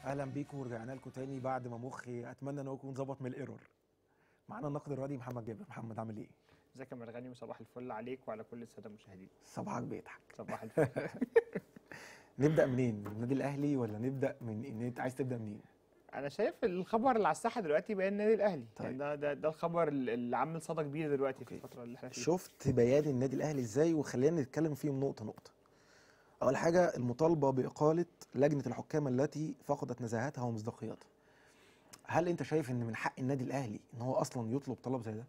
اهلا بيكم ورجعنا لكم تاني بعد ما مخي اتمنى ان هو يكون ظبط من الايرور معانا الناقد الرياضي محمد جابر محمد عامل ايه ازيك يا مرغني وصباح الفل عليك وعلى كل الساده المشاهدين صباحك بيضحك صباح الفل نبدا منين من النادي الاهلي ولا نبدا من ان انت عايز تبدا منين انا شايف الخبر اللي على الساحه دلوقتي بيان النادي الاهلي طيب. يعني ده ده, ده الخبر اللي عامل صدى كبير دلوقتي في أوكي. الفتره اللي احنا فيها شفت بيان النادي الاهلي ازاي وخلينا نتكلم فيهم نقطه نقطه اول حاجه المطالبه باقاله لجنه الحكام التي فقدت نزاهتها ومصداقيتها هل انت شايف ان من حق النادي الاهلي ان هو اصلا يطلب طلب زي ده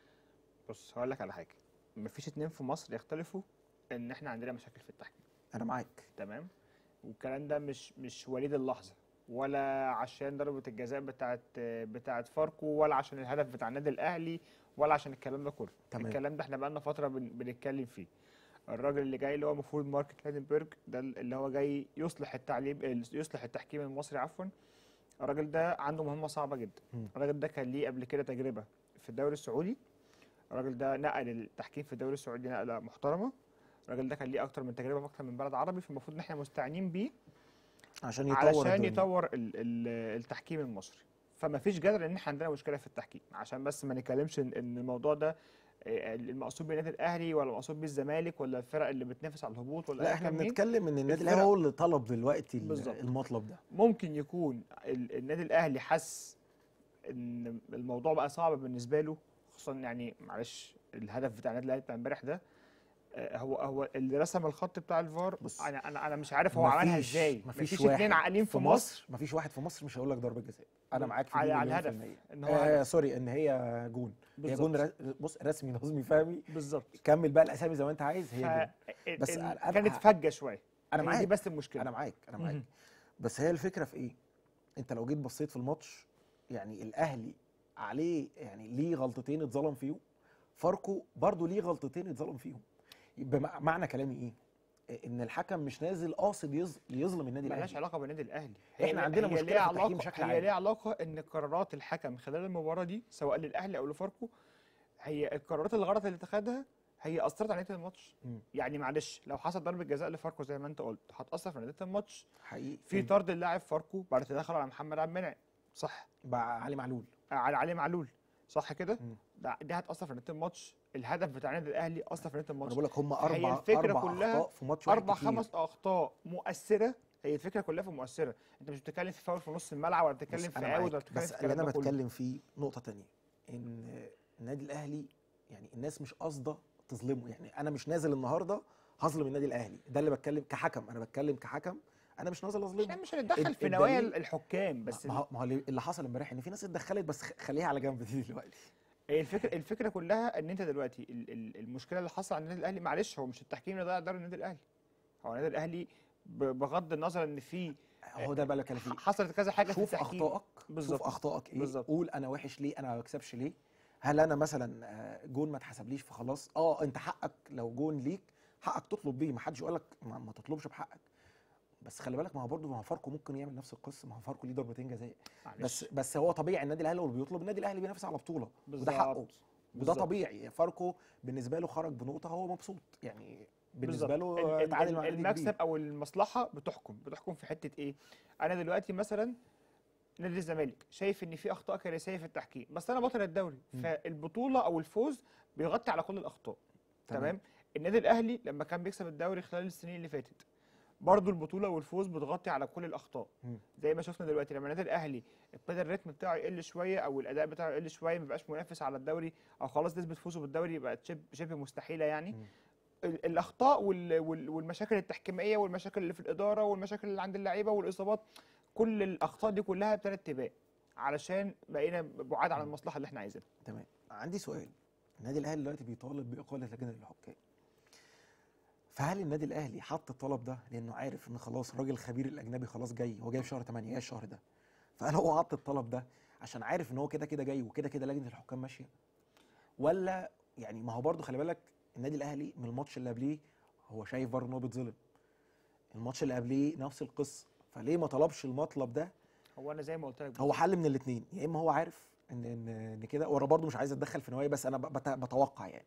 بص هقول لك على حاجه مفيش اتنين في مصر يختلفوا ان احنا عندنا مشاكل في التحكيم انا معاك تمام والكلام ده مش مش وليد اللحظه ولا عشان ضربه الجزاء بتاعت بتاعت فاركو ولا عشان الهدف بتاع النادي الاهلي ولا عشان الكلام ده كله تمام. الكلام ده احنا بقالنا فتره بن بنتكلم فيه الراجل اللي جاي اللي هو المفروض مارك كلادنبرج ده اللي هو جاي يصلح التعليم يصلح التحكيم المصري عفوا الراجل ده عنده مهمه صعبه جدا مم. الراجل ده كان ليه قبل كده تجربه في الدوري السعودي الراجل ده نقل التحكيم في الدوري السعودي نقله محترمه الراجل ده كان ليه اكتر من تجربه في اكتر من بلد عربي فالمفروض ان احنا مستعينين بيه عشان يطور علشان الدنيا. يطور ال- ال- التحكيم المصري فما فيش جدل ان احنا عندنا مشكله في التحكيم عشان بس ما نتكلمش ان إن الموضوع ده آه، المقصود بالنادي الاهلي ولا المقصود بالزمالك ولا الفرق اللي بتنافس على الهبوط ولا لا أيا احنا كان مين. بنتكلم ان النادي الفرق- الاهلي هو اللي طلب دلوقتي ال- بالظبط. المطلب ده ممكن يكون ال- النادي الاهلي حس ان الموضوع بقى صعب بالنسبه له خصوصا يعني معلش الهدف بتاع النادي الاهلي بتاع امبارح ده آه، هو هو اللي رسم الخط بتاع الفار بص، انا انا انا مش عارف هو عملها مفيش- ازاي مفيش اتنين واحد عاقلين في مصر مفيش واحد في مصر مش هيقول لك ضربه جزاء انا معاك في على- دي على مليون في الهدف، المية. ان هو آه هدف. سوري ان هي جون هي بالظبط. جون ر- بص رسمي نظمي فهمي بالظبط كمل بقى الاسامي زي ما انت عايز هي جون ف... بس بس أنا- أنا- كانت فجه شويه انا هي معاك دي بس المشكله انا معاك انا معاك مهم. بس هي الفكره في ايه انت لو جيت بصيت في الماتش يعني الاهلي عليه يعني ليه غلطتين اتظلم فيهم فاركو برضو ليه غلطتين اتظلم فيهم بمع- معنى كلامي ايه ان الحكم مش نازل قاصد يظ- يظلم النادي ملهاش الاهلي علاقه بالنادي الاهلي إحنا عندنا مشكلة ليها في التحكيم علاقه بشكل هي عام. ليها علاقه ان قرارات الحكم خلال المباراه دي سواء للاهلي او لفاركو هي القرارات الغلط اللي اتخذها هي اثرت على نتيجه الماتش مم. يعني معلش لو حصل ضربه جزاء لفاركو زي ما انت قلت هتاثر في نتيجه الماتش حقيقي في طرد اللاعب فاركو بعد تدخل على محمد عبد المنعم صح بقى علي معلول على علي معلول صح كده مم. ده- دي هتاثر في نتيجه الماتش الهدف بتاع النادي الاهلي اثر في نتيجه انا الماتش بقول لك هم هي اربع الفكرة اربع كلها اخطاء في ماتش واحد اربع كتير. خمس اخطاء مؤثره هي الفكره كلها في مؤثره انت مش بتتكلم في فاول في نص الملعب ولا بص بتتكلم في انا اوت معاك ولا بتتكلم بس في اللي الكلام انا ده كله بتكلم فيه نقطه تانية ان النادي الاهلي يعني الناس مش قاصده تظلمه يعني انا مش نازل النهارده هظلم النادي الاهلي ده اللي بتكلم كحكم انا بتكلم كحكم انا مش نازل احنا اظلمه مش هنتدخل ال- في نوايا الدليل- الحكام بس ما هو ما هو اللي اللي حصل امبارح ان في ناس اتدخلت بس خ- خليها على جنب دي دلوقتي هي الفكره الفكره كلها ان انت دلوقتي ال- ال- المشكله اللي حصل على النادي الاهلي معلش هو مش التحكيم اللي ضيع دوري النادي الاهلي هو النادي الاهلي ب- بغض النظر ان في هو ده بقى اللي بتكلم فيه حصلت كذا حاجه في شوف التحكيم اخطائك بالظبط. شوف اخطائك ايه بالظبط. قول انا وحش ليه انا ما بكسبش ليه هل انا مثلا آه، جون ما اتحسبليش فخلاص اه انت حقك لو جون ليك حقك تطلب بيه ما حدش يقول لك ما, ما تطلبش بحقك بس خلي بالك ما هو برضه ما هو فاركو ممكن يعمل نفس القصه ما هو فاركو ليه ضربتين جزاء معلش. بس بس هو طبيعي النادي الاهلي هو اللي بيطلب النادي الاهلي بينافس على بطوله وده بالظبط. حقه وده بالظبط. طبيعي فاركو بالنسبه له خرج بنقطه هو مبسوط يعني بالنسبه بالظبط. له ال- ال- اتعادل ال- مع نادي المكسب كبير. او المصلحه بتحكم بتحكم في حته ايه انا دلوقتي مثلا نادي الزمالك شايف ان في اخطاء كارثيه في التحكيم بس انا بطل الدوري مم. فالبطوله او الفوز بيغطي على كل الاخطاء تمام. تمام النادي الاهلي لما كان بيكسب الدوري خلال السنين اللي فاتت برضه البطوله والفوز بتغطي على كل الاخطاء مم. زي ما شفنا دلوقتي لما النادي الاهلي ابتدى الريتم بتاعه يقل شويه او الاداء بتاعه يقل شويه ما بقاش منافس على الدوري او خلاص نسبه فوزه بالدوري بقت شبه شبه مستحيله يعني مم. ال- الاخطاء وال- وال- والمشاكل التحكيميه والمشاكل اللي في الاداره والمشاكل اللي عند اللعيبه والاصابات كل الاخطاء دي كلها ابتدت تبان علشان بقينا بعاد عن المصلحه اللي احنا عايزينها تمام عندي سؤال النادي الاهلي دلوقتي بيطالب باقاله لجنه الحكام فهل النادي الاهلي حط الطلب ده لانه عارف ان خلاص الراجل الخبير الاجنبي خلاص جاي هو جاي في شهر 8 جاي الشهر ده فهل هو حط الطلب ده عشان عارف ان هو كده كده جاي وكده كده لجنه الحكام ماشيه ولا يعني ما هو برضه خلي بالك النادي الاهلي من الماتش اللي قبليه هو شايف برضه ان هو بيتظلم الماتش اللي قبليه نفس القصه فليه ما طلبش المطلب ده هو انا زي ما قلت لك هو حل من الاثنين يا اما هو عارف ان ان ان كده وانا برضو مش عايز اتدخل في نوايا بس انا بت- بتوقع يعني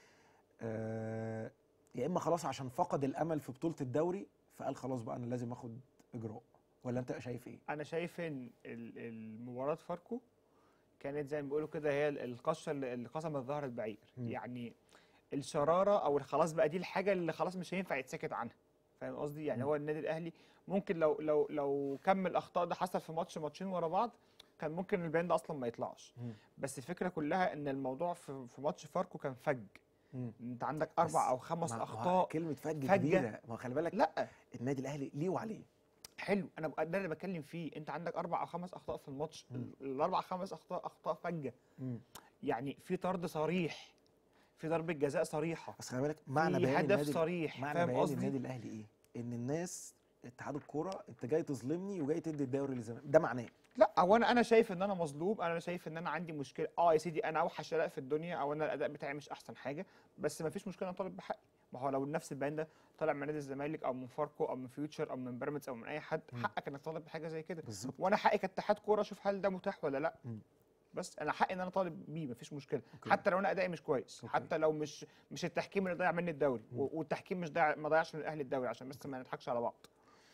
آه، يا اما خلاص عشان فقد الامل في بطوله الدوري فقال خلاص بقى انا لازم اخد اجراء ولا انت شايف ايه انا شايف ان ال- المباراه فاركو كانت زي ما بيقولوا كده هي ال- القشه اللي اللي قسمت ظهر البعير مم. يعني الشراره او خلاص بقى دي الحاجه اللي خلاص مش هينفع يتسكت عنها فاهم قصدي يعني مم. هو النادي الاهلي ممكن لو لو لو كم الاخطاء ده حصل في ماتش ماتشين ورا بعض كان ممكن البيان ده اصلا ما يطلعش مم. بس الفكره كلها ان الموضوع في في ماتش فاركو كان فج مم. انت عندك بس اربع او خمس ما- ما اخطاء كلمه فج فجة. كبيره ما هو خلي بالك لا النادي الاهلي ليه وعليه حلو انا بقى- ده اللي بتكلم فيه انت عندك اربع او خمس اخطاء في الماتش مم. الاربع خمس اخطاء اخطاء فجه مم. يعني في طرد صريح في ضربه جزاء صريحه بس خلي بالك معنى في بيان هدف النادي صريح معنى فاهم بيان قصدي النادي الاهلي ايه ان الناس اتحاد الكوره انت جاي تظلمني وجاي تدي الدوري للزمالك ده معناه لا هو انا انا شايف ان انا مظلوم انا شايف ان انا عندي مشكله اه يا سيدي انا اوحش اداء في الدنيا او انا الاداء بتاعي مش احسن حاجه بس ما فيش مشكله انا طالب بحقي ما هو لو نفس البيان ده طالع من نادي الزمالك او من فاركو او من فيوتشر او من بيراميدز او من اي حد مم. حقك انك تطالب بحاجه زي كده بالظبط وانا حقي كاتحاد كوره اشوف هل ده متاح ولا لا مم. بس انا حقي ان انا طالب بيه مفيش مشكله أوكي. حتى لو انا ادائي مش كويس أوكي. حتى لو مش مش التحكيم اللي ضيع مني الدوري مم. و- والتحكيم مش ضيع ما ضيعش من الاهلي الدوري عشان بس ما نضحكش على بعض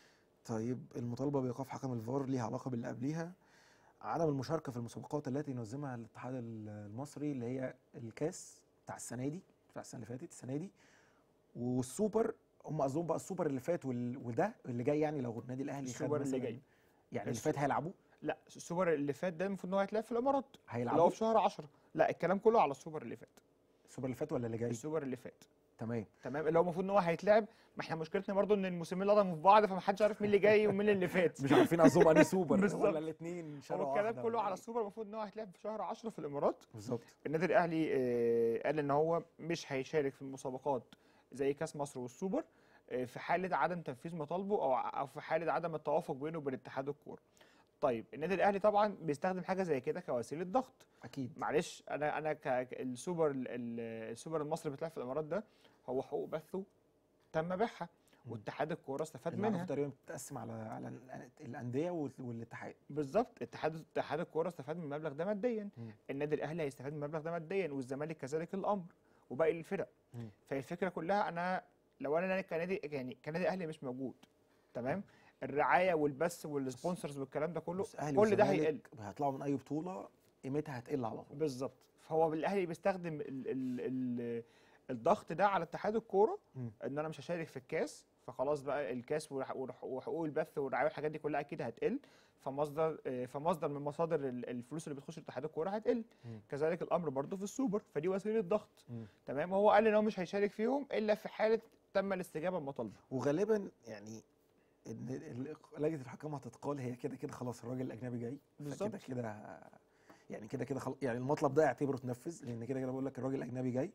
طيب المطالبه بايقاف حكم الفار ليها علاقه باللي قبليها عدم المشاركه في المسابقات التي ينظمها الاتحاد ال- المصري اللي هي الكاس بتاع السنه دي بتاع السنه اللي فاتت السنه دي والسوبر هم قصدهم بقى السوبر اللي فات وال... وده اللي جاي يعني لو النادي الاهلي خد السوبر اللي مثلاً- جاي. يعني اللي الس- فات هيلعبوه لا السوبر اللي فات ده المفروض ان هو هيتلعب في الامارات اللي هو هيلعبوه في شهر 10 لا الكلام كله على السوبر اللي فات السوبر اللي فات ولا اللي جاي السوبر اللي فات تمام تمام اللي هو المفروض ان هو هيتلعب ما احنا مشكلتنا برضو ان الموسمين لضموا في بعض فمحدش عارف مين اللي جاي ومين اللي فات مش عارفين قصدهم انهي سوبر بالظبط. ولا الاثنين شهر هو الكلام كله على السوبر المفروض ان هو هيتلعب في شهر 10 في الامارات بالظبط النادي الاهلي آه، قال ان هو مش هيشارك في المسابقات زي كاس مصر والسوبر آه، في حاله عدم تنفيذ مطالبه او او في حاله عدم التوافق بينه وبين اتحاد الكوره طيب النادي الاهلي طبعا بيستخدم حاجه زي كده كوسيله ضغط اكيد معلش انا انا ك ك- السوبر ال- ال- السوبر المصري اللي بيتلعب في الامارات ده هو حقوق بثه تم بيعها مم. واتحاد الكوره استفاد اللي عرفه منها تقريبا بتتقسم على على الأن- الانديه وال- والاتحاد بالظبط اتحاد اتحاد الكوره استفاد من المبلغ ده ماديا مم. النادي الاهلي هيستفاد من المبلغ ده ماديا والزمالك كذلك الامر وباقي الفرق مم. فالفكره كلها انا لو انا كنادي يعني كنادي اهلي مش موجود تمام الرعايه والبث والسبونسرز والكلام ده كله بص، أهلي كل ده وزمالك هيقل هيطلعوا من اي بطوله قيمتها هتقل على طول بالظبط فهو الاهلي بيستخدم ال ال ال الضغط ده على اتحاد الكوره مم. ان انا مش هشارك في الكاس فخلاص بقى الكاس والح- والح- وحقوق البث والرعايه والحاجات دي كلها اكيد هتقل فمصدر آه، فمصدر من مصادر ال- الفلوس اللي بتخش اتحاد الكوره هتقل مم. كذلك الامر برضو في السوبر فدي وسيله ضغط مم. تمام هو قال ان هو مش هيشارك فيهم الا في حاله تم الاستجابه المطالبه وغالبا يعني ان ال- لجنه الحكام هتتقال هي كده كده خلاص الراجل الاجنبي جاي بالظبط. فكده كده يعني كده كده خل... يعني المطلب ده اعتبره اتنفذ لان كده كده بقول لك الراجل الاجنبي جاي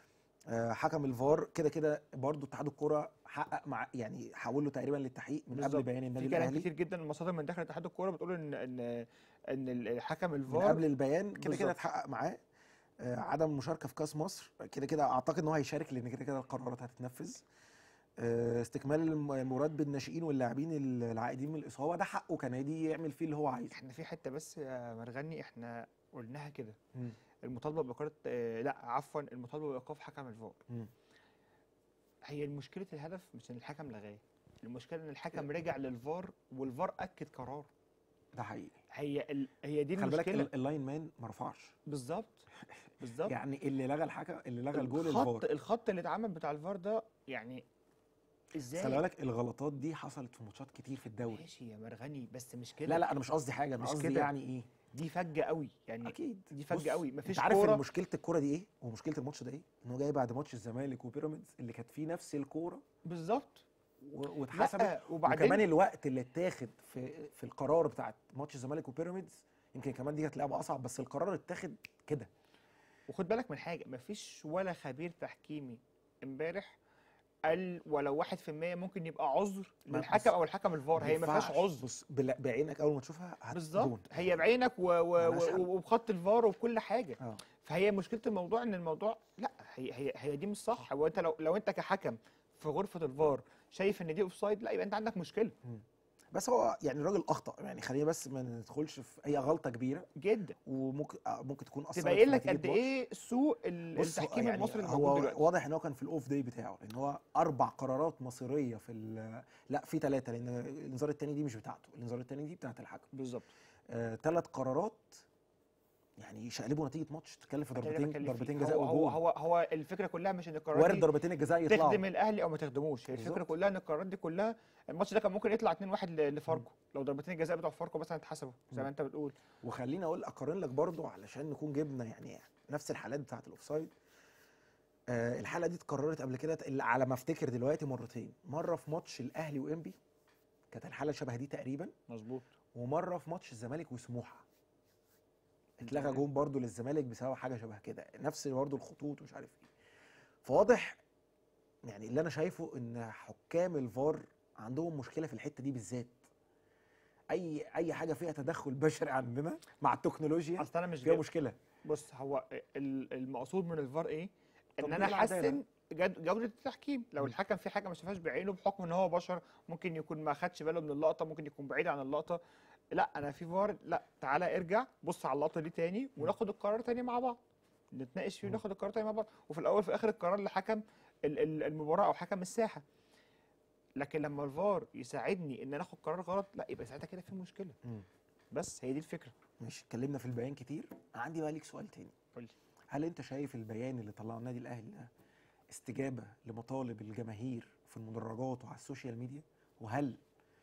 آه، حكم الفار كده كده برضه اتحاد الكوره حقق مع يعني حول له تقريبا للتحقيق من قبل بالظبط. بيان النادي في كلام الاهلي كتير جدا المصادر من داخل اتحاد الكوره بتقول ان ان ان الحكم من الفار قبل البيان كده كده بالظبط. اتحقق معاه آه، عدم المشاركه في كاس مصر كده كده اعتقد ان هو هيشارك لان كده كده القرارات هتتنفذ آه، استكمال الم- المراد بالناشئين واللاعبين ال- العائدين من الاصابه ده حقه كنادي يعمل فيه اللي هو عايزه احنا في حته بس يا مرغني احنا قلناها كده مم. المطالبه باقاله آه لا عفوا المطالبه بايقاف حكم الفار مم. هي مشكله الهدف مش ان الحكم لغاه المشكله ان الحكم رجع للفار والفار اكد قرار ده حقيقي هي ال... هي دي خلي بالك المشكله ال- اللاين مان ما رفعش بالظبط بالظبط يعني اللي لغى الحكم اللي لغى الجول الخط الفار الخط اللي اتعمل بتاع الفار ده يعني ازاي خلي بالك الغلطات دي حصلت في ماتشات كتير في الدوري ماشي يا مرغني بس مش كده لا لا انا مش قصدي حاجه انا مش قصدي كده. يعني ايه دي فجه قوي يعني اكيد دي بص، فجه قوي مفيش انت عارف كوره ان مشكله الكوره دي ايه ومشكله الماتش ده ايه ان هو جاي بعد ماتش الزمالك وبيراميدز اللي كانت فيه نفس الكوره بالظبط و- واتحسبت لا وبعدين وكمان الوقت اللي اتاخد في في القرار بتاع ماتش الزمالك وبيراميدز يمكن كمان دي كانت لعبه اصعب بس القرار اتاخد كده وخد بالك من حاجه مفيش ولا خبير تحكيمي امبارح قال ولو واحد في المية ممكن يبقى عذر ما للحكم بص- او الحكم الفار هي ما فيهاش ينفعش. عذر بص بلا- بعينك اول ما تشوفها هت- بالظبط جون. هي بعينك و... و... ملهاش حل. و... وبخط الفار وبكل حاجه اه فهي مشكله الموضوع ان الموضوع لا هي هي هي دي مش صح هو انت لو لو انت كحكم في غرفه الفار شايف ان دي اوف سايد لا يبقى انت عندك مشكله بس هو يعني الراجل اخطا يعني خلينا بس ما ندخلش في اي غلطه كبيره جدا وممكن آه، ممكن تكون اثرت تبين في لك نتيجة قد ماتش. ايه سوء ال- بص هو التحكيم يعني المصري اللي هو موجود دلوقتي واضح ان هو كان في الاوف داي بتاعه لان هو اربع قرارات مصيريه في ال- لا في ثلاثه لان الانذار الثاني دي مش بتاعته الانذار الثاني دي بتاعت الحكم بالظبط ثلاث قرارات يعني شقلبوا نتيجه ماتش تتكلم في ده اللي ضربتين بتكلم ضربتين فيه. جزاء هو هو وجول هو, هو الفكره كلها مش ان القرارات وارد دي ضربتين الجزاء يطلعوا تخدم الاهلي او ما تخدموش هي الفكره بالظبط. كلها ان القرارات دي كلها الماتش ده كان ممكن يطلع 2-1 ل- لفاركو لو ضربتين الجزاء بتوع فاركو مثلا اتحسبوا زي مم. ما انت بتقول وخليني اقول اقارن لك برضو علشان نكون جبنا يعني نفس الحالات بتاعت الاوفسايد آه الحاله دي اتكررت قبل كده اللي على ما افتكر دلوقتي مرتين مره في ماتش الاهلي وانبي كانت الحاله شبه دي تقريبا مظبوط ومره في ماتش الزمالك وسموحه اتلغى جون برضو للزمالك بسبب حاجه شبه كده نفس برضو الخطوط ومش عارف ايه فواضح يعني اللي انا شايفه ان حكام الفار عندهم مشكله في الحته دي بالذات اي اي حاجه فيها تدخل بشري عندنا مع التكنولوجيا اصل انا مش فيها جايب مشكله بص هو ال- المقصود من الفار ايه؟ ان تطبيق انا العدالة. احسن جد- جوده التحكيم لو م. الحكم في حاجه ما شافهاش بعينه بحكم ان هو بشر ممكن يكون ما خدش باله من اللقطه ممكن يكون بعيد عن اللقطه لا انا في فار لا تعالى ارجع بص على اللقطه دي تاني وناخد القرار تاني مع بعض نتناقش فيه م. وناخد القرار تاني مع بعض وفي الاول في الاخر القرار اللي حكم ال- ال- المباراه او حكم الساحه لكن لما الفار يساعدني ان انا اخد قرار غلط لا يبقى ساعتها كده في مشكله مم. بس هي دي الفكره ماشي اتكلمنا في البيان كتير عندي بقى ليك سؤال تاني قول لي هل انت شايف البيان اللي طلعه النادي الاهلي ده استجابه لمطالب الجماهير في المدرجات وعلى السوشيال ميديا وهل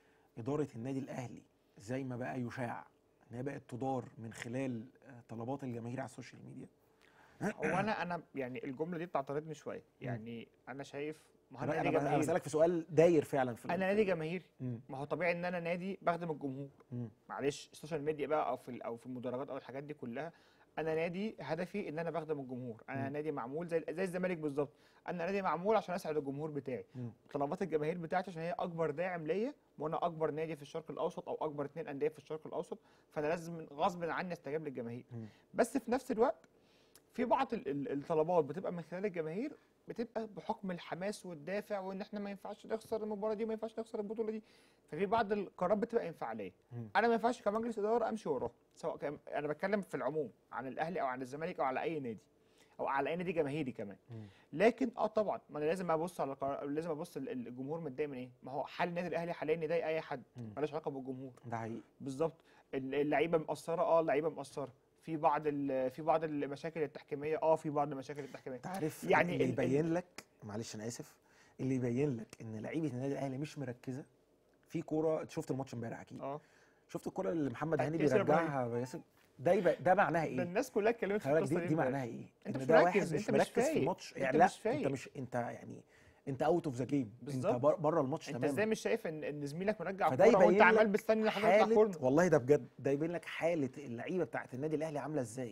اداره النادي الاهلي زي ما بقى يشاع ان هي بقت تدار من خلال آه، طلبات الجماهير على السوشيال ميديا هو انا انا يعني الجمله دي بتعترضني شويه يعني انا شايف ما هو انا انا نادي انا أنا جماهيري بسالك في سؤال داير فعلا في انا نادي جماهيري مم. ما هو طبيعي ان انا نادي بخدم الجمهور مم. معلش السوشيال ميديا بقى او في ال- او في المدرجات او الحاجات دي كلها انا نادي هدفي ان انا بخدم الجمهور انا مم. نادي معمول زي زي الزمالك بالظبط انا نادي معمول عشان اسعد الجمهور بتاعي مم. طلبات الجماهير بتاعتي عشان هي اكبر داعم ليا وانا اكبر نادي في الشرق الاوسط او اكبر اتنين انديه في الشرق الاوسط فانا لازم غصب عني استجاب للجماهير مم. بس في نفس الوقت في بعض ال- ال- الطلبات بتبقى من خلال الجماهير بتبقى بحكم الحماس والدافع وان احنا ما ينفعش نخسر المباراه دي ما ينفعش نخسر البطوله دي ففي بعض القرارات بتبقى انفعاليه مم. انا ما ينفعش كمجلس اداره امشي وراه سواء كان انا بتكلم في العموم عن الاهلي او عن الزمالك او على اي نادي او على اي نادي جماهيري كمان مم. لكن اه طبعا ما انا لازم ابص على القرار لازم ابص ال- الجمهور متضايق من ايه ما هو حال النادي الاهلي حاليا يضايق اي حد مم. مالوش علاقه بالجمهور ده حقيقي بالظبط ال- اللعيبه مقصره اه اللعيبه مقصره في بعض ال- في بعض المشاكل التحكيميه اه في بعض المشاكل التحكيميه انت عارف يعني اللي ال- ال- يبين لك معلش انا اسف اللي يبين لك ان لعيبه النادي الاهلي مش مركزه في كوره أنت شفت الماتش امبارح اكيد اه شفت الكوره اللي محمد بتاعت هاني ياسر بيرجعها ياسر ده يبقى ده معناها ده ايه؟ الناس كلها اتكلمت في خلي بالك القصه دي, دي دي امبارح. معناها ايه؟ أنت ان مش ده مركز، واحد مش أنت مش مركز في فايق، الماتش أنت يعني لا مش انت فايق. مش انت يعني انت اوت اوف ذا جيم انت بالظبط. بره الماتش انت تماما ازاي مش شايف ان ان زميلك مرجع فده الكوره وانت يبين عمال لك مستني لحد ما يطلع حاله كورنر والله ده بجد ده يبين لك حاله اللعيبه بتاعت النادي الاهلي عامله ازاي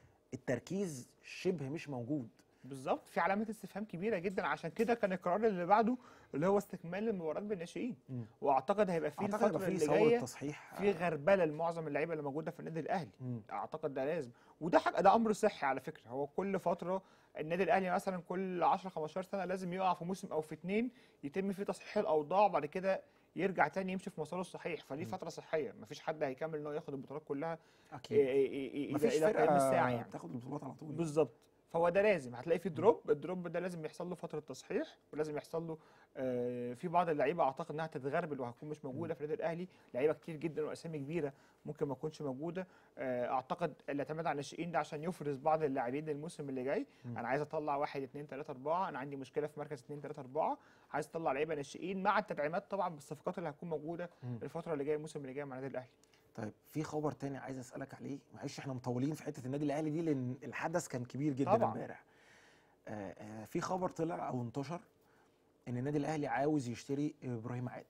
التركيز شبه مش موجود بالظبط في علامه استفهام كبيره جدا عشان كده كان القرار اللي بعده اللي هو استكمال المباراه بالناشئين مم. واعتقد هيبقى فيه اعتقد هيبقى الفتره في اللي ثوره جايه تصحيح في غربله لمعظم اللعيبه اللي موجوده في النادي الاهلي مم. اعتقد ده لازم وده حاجه ده امر صحي على فكره هو كل فتره النادي الاهلي مثلا كل 10 15 سنه لازم يقع في موسم او في اتنين يتم فيه تصحيح الاوضاع وبعد كده يرجع تاني يمشي في مساره الصحيح فدي مم. فتره صحيه مفيش حد هيكمل ان هو ياخد البطولات كلها اكيد إيه إيه إيه إيه مفيش الى قيام الساعه فرقه يعني بتاخد البطولات على طول بالظبط فهو ده لازم هتلاقي في دروب الدروب ده لازم يحصل له فتره تصحيح ولازم يحصل له آه، في بعض اللعيبه اعتقد انها تتغربل وهتكون مش موجوده في النادي الاهلي لعيبه كتير جدا واسامي كبيره ممكن ما تكونش موجوده آه، اعتقد الاعتماد على الناشئين ده عشان يفرز بعض اللاعبين للموسم اللي جاي مم. انا عايز اطلع واحد اثنين ثلاثه اربعه انا عندي مشكله في مركز اثنين ثلاثه اربعه عايز اطلع لعيبه ناشئين مع التدعيمات طبعا بالصفقات اللي هتكون موجوده مم. الفتره اللي جايه الموسم اللي جاي مع النادي الاهلي طيب في خبر تاني عايز اسالك عليه معلش احنا مطولين في حته النادي الاهلي دي لان الحدث كان كبير جدا طبعاً. امبارح آه، آه، في خبر طلع او انتشر ان النادي الاهلي عاوز يشتري ابراهيم عادل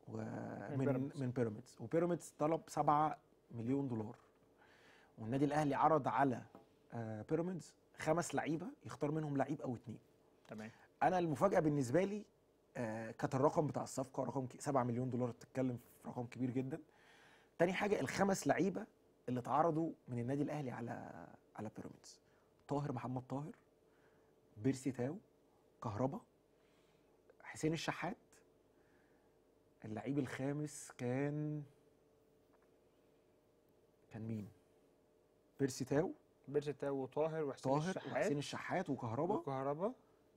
ومن بيراميدز. من بيراميدز وبيراميدز طلب 7 مليون دولار والنادي الاهلي عرض على آه، بيراميدز خمس لعيبه يختار منهم لعيب او اتنين تمام انا المفاجاه بالنسبه لي آه، كانت الرقم بتاع الصفقه رقم ك- 7 مليون دولار بتتكلم في رقم كبير جدا تاني حاجه الخمس لعيبه اللي اتعرضوا من النادي الاهلي على على بيراميدز طاهر محمد طاهر بيرسي تاو كهربا حسين الشحات اللعيب الخامس كان كان مين بيرسي تاو بيرسي تاو وطاهر وحسين طاهر الشحات وحسين الشحات وكهربا وكهربا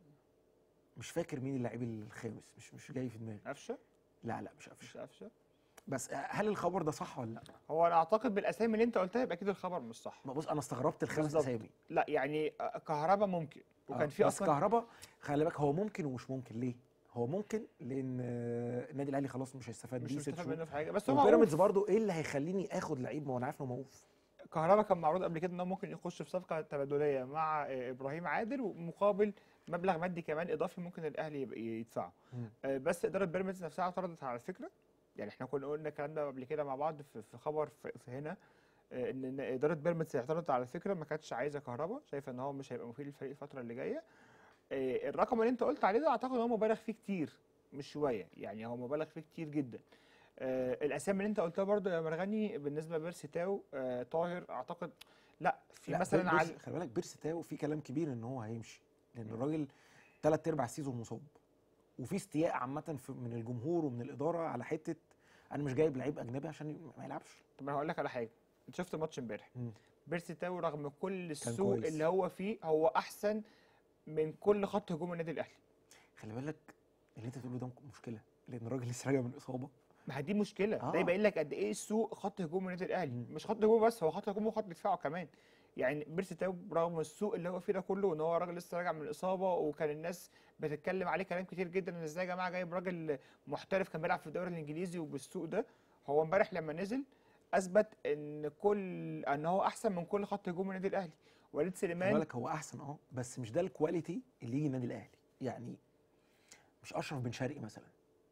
مش فاكر مين اللعيب الخامس مش مش جاي في دماغي قفشه لا لا مش مش قفشه قفشه بس هل الخبر ده صح ولا لا هو انا اعتقد بالاسامي اللي انت قلتها يبقى اكيد الخبر مش صح ما بص انا استغربت الخمس بالظبط. اسامي لا يعني آه، كهربا ممكن وكان آه، في بس اصلا كهربا خلي بالك هو ممكن ومش ممكن ليه هو ممكن لان آه، النادي الاهلي خلاص مش هيستفاد مش بيه ست مستفاد شهور منه في حاجه بس هو وبيراميدز معروف برضه ايه اللي هيخليني اخد لعيب ما هو انا عارف انه موقوف كهربا كان معروض قبل كده ان هو ممكن يخش في صفقه تبادليه مع آه، ابراهيم عادل ومقابل مبلغ مادي كمان اضافي ممكن الاهلي يبقى يدفعه مم. آه، بس اداره بيراميدز نفسها اعترضت على الفكره يعني احنا كنا قلنا الكلام ده قبل كده مع بعض في في خبر في في هنا آه، ان إن اداره بيراميدز اعترضت على الفكره ما كانتش عايزه كهربا شايفه ان هو مش هيبقى مفيد للفريق الفتره اللي جايه آه، الرقم اللي انت قلت عليه ده اعتقد ان هو مبالغ فيه كتير مش شويه يعني هو مبالغ فيه كتير جدا آه، الاسامي اللي انت قلتها برضو يا مرغني بالنسبه لبيرسي تاو آه، طاهر اعتقد لا في لا، مثلا بير- على بيرسي- خلي بالك بيرسي تاو في كلام كبير ان هو هيمشي لان الراجل ثلاث ارباع السيزون مصاب وفي استياء عامه في- من الجمهور ومن الاداره على حته انا مش جايب لعيب اجنبي عشان ما يلعبش طب انا هقول لك على حاجه انت شفت الماتش امبارح مم. بيرسي تاو رغم كل السوء كويس. اللي هو فيه هو احسن من كل خط هجوم النادي الاهلي خلي بالك اللي انت بتقوله ده مشكله لان الراجل لسه راجع من اصابه ما هي دي مشكله ده آه. يبين لك قد ايه السوء خط هجوم النادي الاهلي مم. مش خط هجوم بس هو خط هجوم وخط دفاعه كمان يعني بيرسي تاو رغم السوء اللي هو فيه ده كله ان هو راجل لسه راجع من الاصابه وكان الناس بتتكلم عليه كلام كتير جدا ان ازاي يا جماعه جايب راجل محترف كان بيلعب في الدوري الانجليزي وبالسوء ده هو امبارح لما نزل اثبت ان كل ان هو احسن من كل خط هجوم النادي الاهلي وليد خلي سليمان بالك هو احسن اه بس مش ده الكواليتي اللي يجي النادي الاهلي يعني مش اشرف بن شرقي مثلا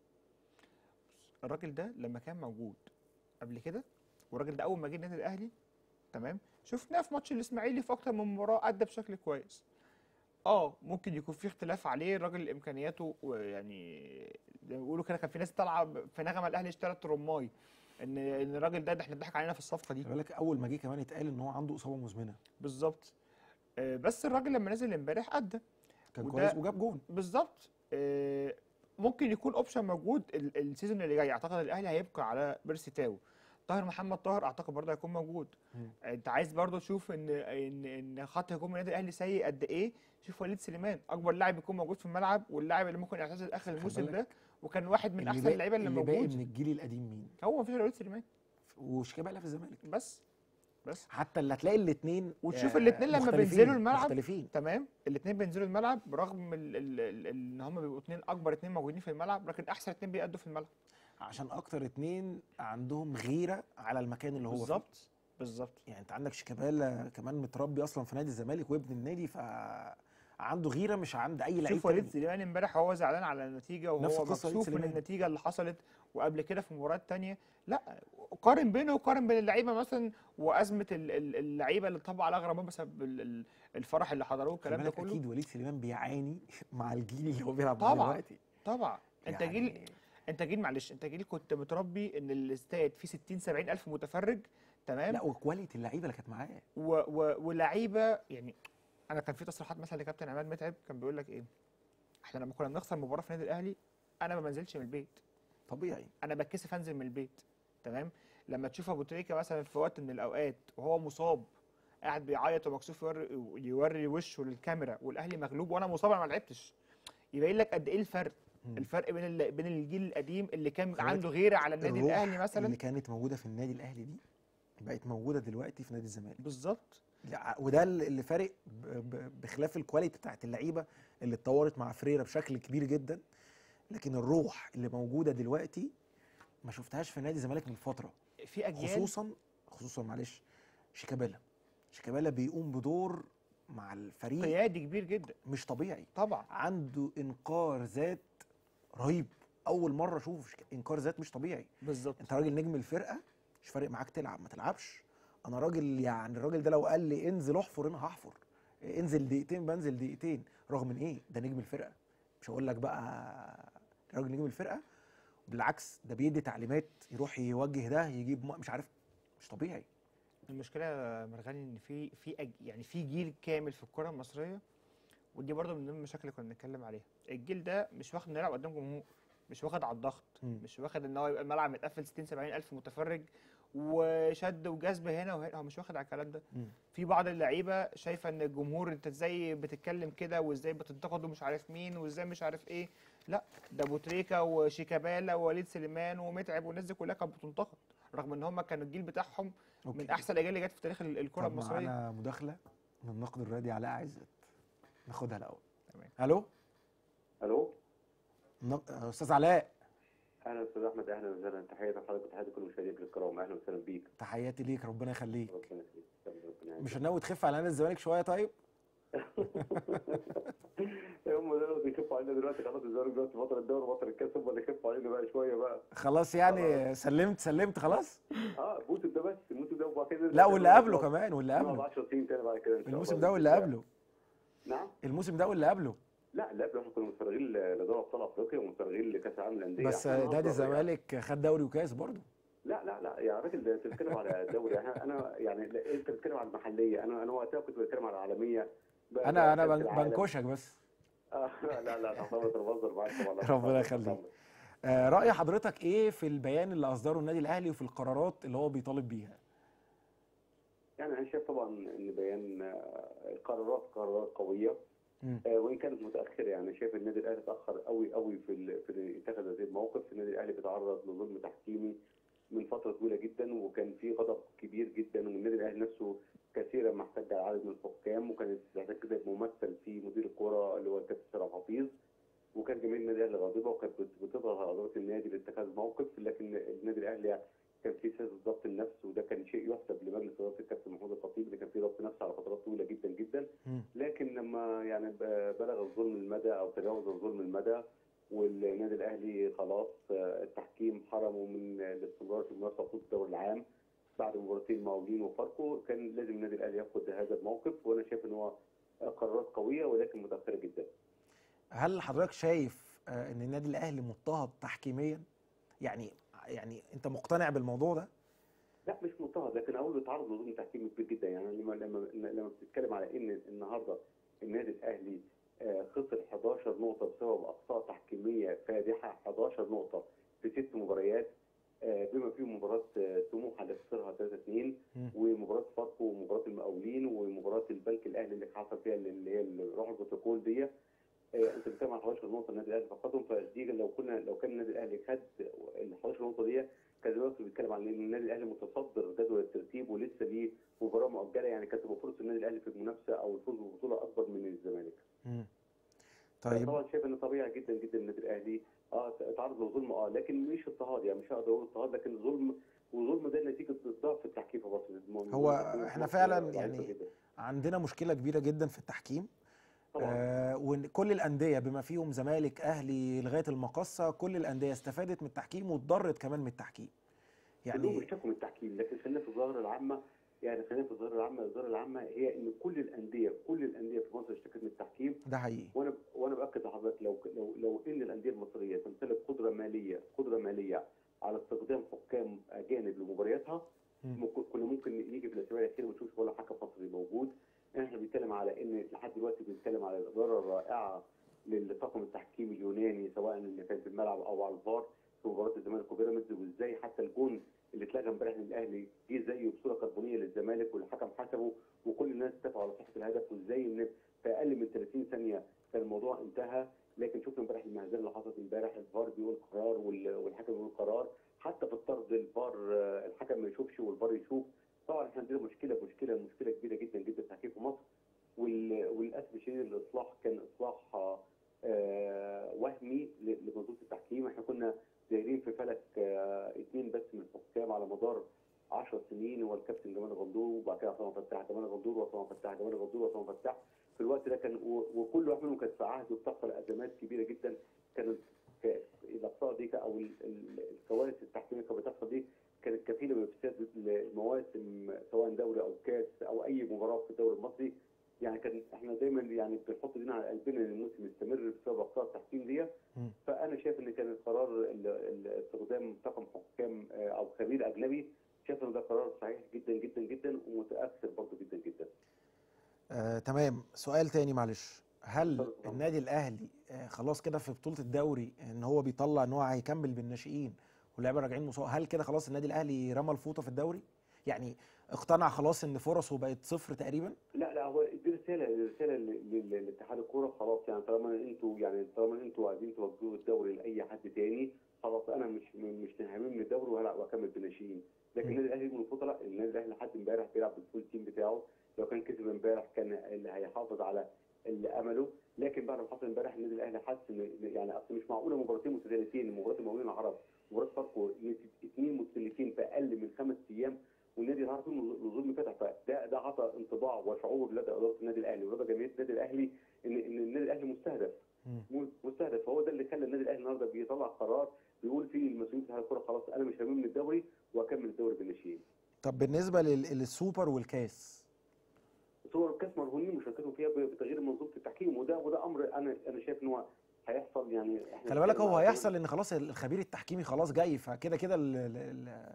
الراجل ده لما كان موجود قبل كده والراجل ده اول ما جه النادي الاهلي تمام شفناه في ماتش الاسماعيلي في اكتر من مباراه ادى بشكل كويس اه ممكن يكون في اختلاف عليه الراجل امكانياته يعني زي ما بيقولوا كده كان في ناس طالعه في نغمه الاهلي اشترت رماي ان ان الراجل ده ده احنا اتضحك علينا في الصفقه دي خلي بالك اول ما جه كمان اتقال ان هو عنده اصابه مزمنه بالظبط آه، بس الراجل لما نزل امبارح ادى كان وده- كويس وجاب جون بالظبط آه، ممكن يكون اوبشن موجود ال- السيزون اللي جاي اعتقد الاهلي هيبقى على بيرسي تاو طاهر محمد طاهر اعتقد برضه هيكون موجود مم. انت عايز برضه تشوف ان ان ان خط هجوم النادي الاهلي سيء قد ايه شوف وليد سليمان اكبر لاعب يكون موجود في الملعب واللاعب اللي ممكن يعتزل اخر خلي الموسم بالك ده وكان واحد من اللي احسن باقي- اللعيبه اللي, اللي باقي موجود من الجيل القديم مين هو مفيش غير وليد سليمان وشيكابالا في الزمالك بس بس حتى اللي هتلاقي الاثنين وتشوف الاتنين لما بينزلوا الملعب مختلفين تمام الاثنين بينزلوا الملعب برغم ال- ال- ال- ان هم بيبقوا اثنين اكبر اثنين موجودين في الملعب لكن احسن اثنين بيأدوا في الملعب عشان اكتر اتنين عندهم غيره على المكان اللي هو فيه بالظبط بالظبط يعني انت عندك شيكابالا كمان متربي اصلا في نادي الزمالك وابن النادي ف عنده غيره مش عند اي لعيب شوف وليد تاني. سليمان امبارح هو زعلان على النتيجه نفس وهو القصة وليد مكسوف من سليمان. النتيجه اللي حصلت وقبل كده في مباريات تانية لا قارن بينه وقارن بين اللعيبه مثلا وازمه ال- ال- اللعيبه اللي طبعا على غرامات بسبب ال- ال- الفرح اللي حضروه خلي والكلام ده بالك كله اكيد وليد سليمان بيعاني مع الجيل اللي هو بيلعب طبعاً. دلوقتي طبعا انت يعني جيل انت جيل معلش انت جيل كنت متربي ان الاستاد فيه 60 70 الف متفرج تمام لا وكواليتي اللعيبه اللي كانت معاه و و ولعيبه يعني انا كان في تصريحات مثلا لكابتن عماد متعب كان بيقول لك ايه احنا لما كنا بنخسر مباراه في النادي الاهلي انا ما بنزلش من البيت طبيعي انا بتكسف انزل من البيت تمام لما تشوف ابو تريكه مثلا في وقت من الاوقات وهو مصاب قاعد بيعيط ومكسوف يوري, يوري وشه للكاميرا والاهلي مغلوب وانا مصاب انا ما لعبتش يبين لك قد ايه الفرق مم. الفرق بين ال- بين الجيل القديم اللي كان خلي بالك عنده غيره على النادي الروح الاهلي مثلا اللي كانت موجوده في النادي الاهلي دي بقت موجوده دلوقتي في نادي الزمالك بالظبط لا، وده اللي اللي فارق ب- ب- بخلاف الكواليتي بتاعت اللعيبه اللي اتطورت مع فريرة بشكل كبير جدا لكن الروح اللي موجوده دلوقتي ما شفتهاش في نادي الزمالك من فتره في اجيال خصوصا خصوصا معلش شيكابالا شيكابالا بيقوم بدور مع الفريق قيادي كبير جدا مش طبيعي طبعا عنده انكار ذات رهيب اول مره اشوف شك- انكار ذات مش طبيعي بالظبط انت راجل نجم الفرقه مش فارق معاك تلعب ما تلعبش انا راجل يعني الراجل ده لو قال لي انزل احفر انا هحفر انزل دقيقتين بنزل دقيقتين رغم من ايه ده نجم الفرقه مش هقول لك بقى راجل نجم الفرقه بالعكس ده بيدي تعليمات يروح يوجه ده يجيب م- مش عارف مش طبيعي المشكله يا مرغني ان في في أج... يعني في جيل كامل في الكره المصريه ودي برضه من ضمن المشاكل اللي كنا بنتكلم عليها الجيل ده مش واخد انه يلعب قدام جمهور مش واخد على الضغط مم. مش واخد ان هو يبقى الملعب متقفل 60 70 الف متفرج وشد وجذب هنا وهنا هو مش واخد على الكلام ده مم. في بعض اللعيبه شايفه ان الجمهور انت ازاي بتتكلم كده وازاي بتنتقد ومش عارف مين وازاي مش عارف ايه لا ده ابو تريكه وشيكابالا ووليد سليمان ومتعب والناس دي كلها كانت بتنتقد رغم ان هم كانوا الجيل بتاعهم أوكي. من احسن الاجيال اللي جت في تاريخ ال- الكره طب المصريه معانا مداخله من الناقد الرياضي علاء عزت ناخدها الاول تمام. الو الو نق- استاذ علاء اهلا استاذ احمد اهلا وسهلا تحيه لحضرتك وتحيه لكل مشاهديك الكرام اهلا وسهلا بيك تحياتي ليك ربنا يخليك ربنا يخليك ربنا يعينك. مش ناوي تخف على نادي الزمالك شويه طيب هم دول اللي بيخفوا علينا دلوقتي خلاص الزمالك دلوقتي بطل الدوري وبطل الكاس هم اللي يخفوا علينا بقى شويه بقى خلاص يعني سلمت سلمت خلاص اه الموسم ده بس الموسم ده وبعد كده لا واللي قبله كمان واللي نقعد قبله 10 سنين تاني بعد كده ان شاء الله الموسم ده واللي قبله نعم الموسم ده واللي قبله لا لا احنا كنا متفرغين لدوري ابطال افريقيا ومتفرغين لكاس العالم للانديه بس إحنا نادي أصلاً يعني- الزمالك خد دوري وكاس برضه لا لا لا يا راجل انت بتتكلم على الدوري انا انا يعني لا، انت بتتكلم على المحليه انا انا وقتها كنت بتكلم على العالميه بقى- انا بقى انا كأس بن- العالم. بنكشك بس آه، لا لا لا طبعا انا بهزر معاك طبعا ربنا يخليك. آه، رأي حضرتك ايه في البيان اللي اصدره النادي الاهلي وفي القرارات اللي هو بيطالب بيها يعني انا شايف طبعا ان بيان آه، القرارات قرارات قويه مم. آه، وان كانت متاخره يعني شايف النادي الاهلي اتاخر قوي قوي في ال- في اتخاذ هذه الموقف النادي الاهلي بيتعرض لظلم تحكيمي من فتره طويله جدا وكان في غضب كبير جدا والنادي الاهلي نفسه كثيرا ما احتج على عدد من الحكام وكان الاستعداد كده ممثل في مدير الكره اللي هو الكابتن شرف حفيظ وكان جماهير النادي الاهلي غاضبه وكانت بت- بتضغط على اداره النادي لاتخاذ موقف لكن النادي الاهلي كان في سياسه ضبط النفس وده كان شيء يحسب لمجلس اداره الكابتن محمود الخطيب اللي كان في ضبط نفس على فترات طويله جدا جدا مم. لكن لما يعني ب- بلغ الظلم المدى او تجاوز الظلم المدى والنادي الاهلي خلاص آه، التحكيم حرمه من الاستمرار في منافسه بطوله الدوري العام بعد مباراتين المقاولين وفاركو كان لازم النادي الاهلي ياخد هذا الموقف وانا شايف ان هو قرارات قويه ولكن متاخره جدا. هل حضرتك شايف آه، ان النادي الاهلي مضطهد تحكيميا يعني يعني انت مقتنع بالموضوع ده لا مش مضطهد لكن اقول له تعرض لظلم تحكيمي كبير جدا يعني لما لما لما بتتكلم على ان النهارده النادي الاهلي آه، خسر 11 نقطه بسبب اخطاء تحكيميه فادحه 11 نقطه في ست مباريات آه، بما فيهم مباراه آه، سموحه اللي خسرها 3 2 مم. ومباراه فاركو ومباراه المقاولين ومباراه البنك الاهلي اللي حصل فيها اللي هي اللي راح البروتوكول دي آه، انت بتتكلم على 11 نقطه النادي الاهلي فقدهم فدي لو كنا لو كان النادي الاهلي خد ال 11 نقطه دي كان دلوقتي بيتكلم عن ان النادي الاهلي متصدر جدول الترتيب ولسه ليه مباراه مؤجله يعني كانت تبقى فرصه النادي الاهلي في المنافسه او الفوز بالبطوله اكبر من الزمالك. مم. طيب طبعا شايف ان طبيعي جدا جدا النادي الاهلي اه اتعرض لظلم اه لكن مش اضطهاد يعني مش هقدر اقول اضطهاد لكن ظلم وظلم ده نتيجه ضعف التحكيم في مصر الم- هو التحكيم في إحنا مصر فعلاً ضعيفة يعني جداً. عندنا مشكله كبيره جدا في التحكيم طبعا آه وكل الانديه بما فيهم زمالك اهلي لغايه المقصه كل الانديه استفادت من التحكيم واتضرت كمان من التحكيم كلهم يعني اشتكوا من التحكيم لكن خلينا في الظاهره العامه يعني خلينا في الظاهره العامه الظاهره العامه هي ان كل الانديه كل الانديه في مصر اشتكت من التحكيم ده حقيقي وانا وانا باكد لحضرتك لو لو لو ان الانديه المصريه تمتلك قدره ماليه قدره ماليه على استخدام حكام اجانب لمبارياتها مم. ممكن- كنا ممكن نيجي في الاسابيع الاخيره ما نشوفش ولا حكم مصري موجود احنا بنتكلم على ان لحد دلوقتي بنتكلم على الاداره الرائعه للطاقم التحكيمي اليوناني سواء اللي كان في الملعب او على الفار في مباراه الزمالك وبيراميدز وازاي حتى الجون اللي اتلغى امبارح من الاهلي جه زيه بصوره كربونيه للزمالك والحكم حسبه وكل الناس اتفقوا على صحه الهدف وازاي ان في اقل من 30 ثانيه كان الموضوع انتهى لكن شفنا امبارح المهزله اللي حصلت امبارح الفار بيقول قرار وال- والحكم بيقول قرار حتى في الطرد الفار آه، الحكم ما يشوفش والفار يشوف طبعا احنا عندنا مشكله مشكله مشكله كبيره جدا جدا في التحكيم في مصر وال- وللاسف الشديد الاصلاح كان اصلاح آه، وهمي ل- لمنظومه التحكيم احنا كنا دايرين في فلك آه، اثنين بس من الحكام على مدار 10 سنين هو الكابتن جمال غندور وبعد كده عصام فتاح جمال غندور وعصام فتاح جمال غندور وعصام فتاح في الوقت ده كان و- وكل واحد منهم كانت في عهد وبتحصل ازمات كبيره جدا كانت ك- الاخطاء دي او ال- ال- الكوارث التحكيميه كانت بتحصل دي كانت كفيله بافساد المواسم سواء دوري او كاس او اي مباراه في الدوري المصري يعني كان احنا دايما يعني بنحط ايدينا على قلبنا ان الموسم يستمر بسبب اخطاء التحكيم دي مم. فانا شايف ان كان القرار ال- ال- استخدام طاقم حكام آه، او خبير اجنبي شايف ان ده قرار صحيح جدا جدا جدا ومتاثر برضه جدا جدا آه تمام سؤال تاني معلش هل اتفضل طبعا. النادي الاهلي آه، خلاص كده في بطوله الدوري ان هو بيطلع ان هو هيكمل بالناشئين واللعيبه راجعين مصاب هل كده خلاص النادي الاهلي رمى الفوطه في الدوري يعني اقتنع خلاص ان فرصه بقت صفر تقريبا لا لا هو دي رساله دي رساله ل- ل- لاتحاد الكوره خلاص يعني طالما انتوا يعني طالما انتوا عايزين توجهوا الدوري لاي حد تاني خلاص انا مش م- مش نهمني من الدوري وهلعب واكمل بالناشئين لكن م. النادي الاهلي من الفتره لا النادي الاهلي لحد امبارح بيلعب بالفول تيم بتاعه لو كان كسب امبارح كان اللي هيحافظ على اللي امله لكن بعد ما حصل امبارح النادي الاهلي حس ان إن يعني اصل مش معقوله مباراتين متتاليتين مباراه المقاولين العرب مباراه فاركو اثنين مختلفين في اقل من خمس ايام والنادي العربي فيهم الظلم فتح فده ده عطى انطباع وشعور لدى اداره النادي الاهلي ولدى جماهير النادي الاهلي ان ان النادي الاهلي مستهدف مم. م- مستهدف هو ده اللي خلى النادي الاهلي النهارده بيطلع قرار بيقول فيه المسؤولين بتاع الكوره خلاص انا مش همم من الدوري واكمل الدوري بالناشئين طب بالنسبه لل- للسوبر والكاس صور الكاس مرهونين مشاركتهم فيها ب- بتغيير منظومه التحكيم وده وده امر انا انا شايف ان هو هيحصل يعني احنا خلي بالك بنتكلم هو على هيحصل ان خلاص الخبير التحكيمي خلاص جاي فكده كده ال- ال- ال-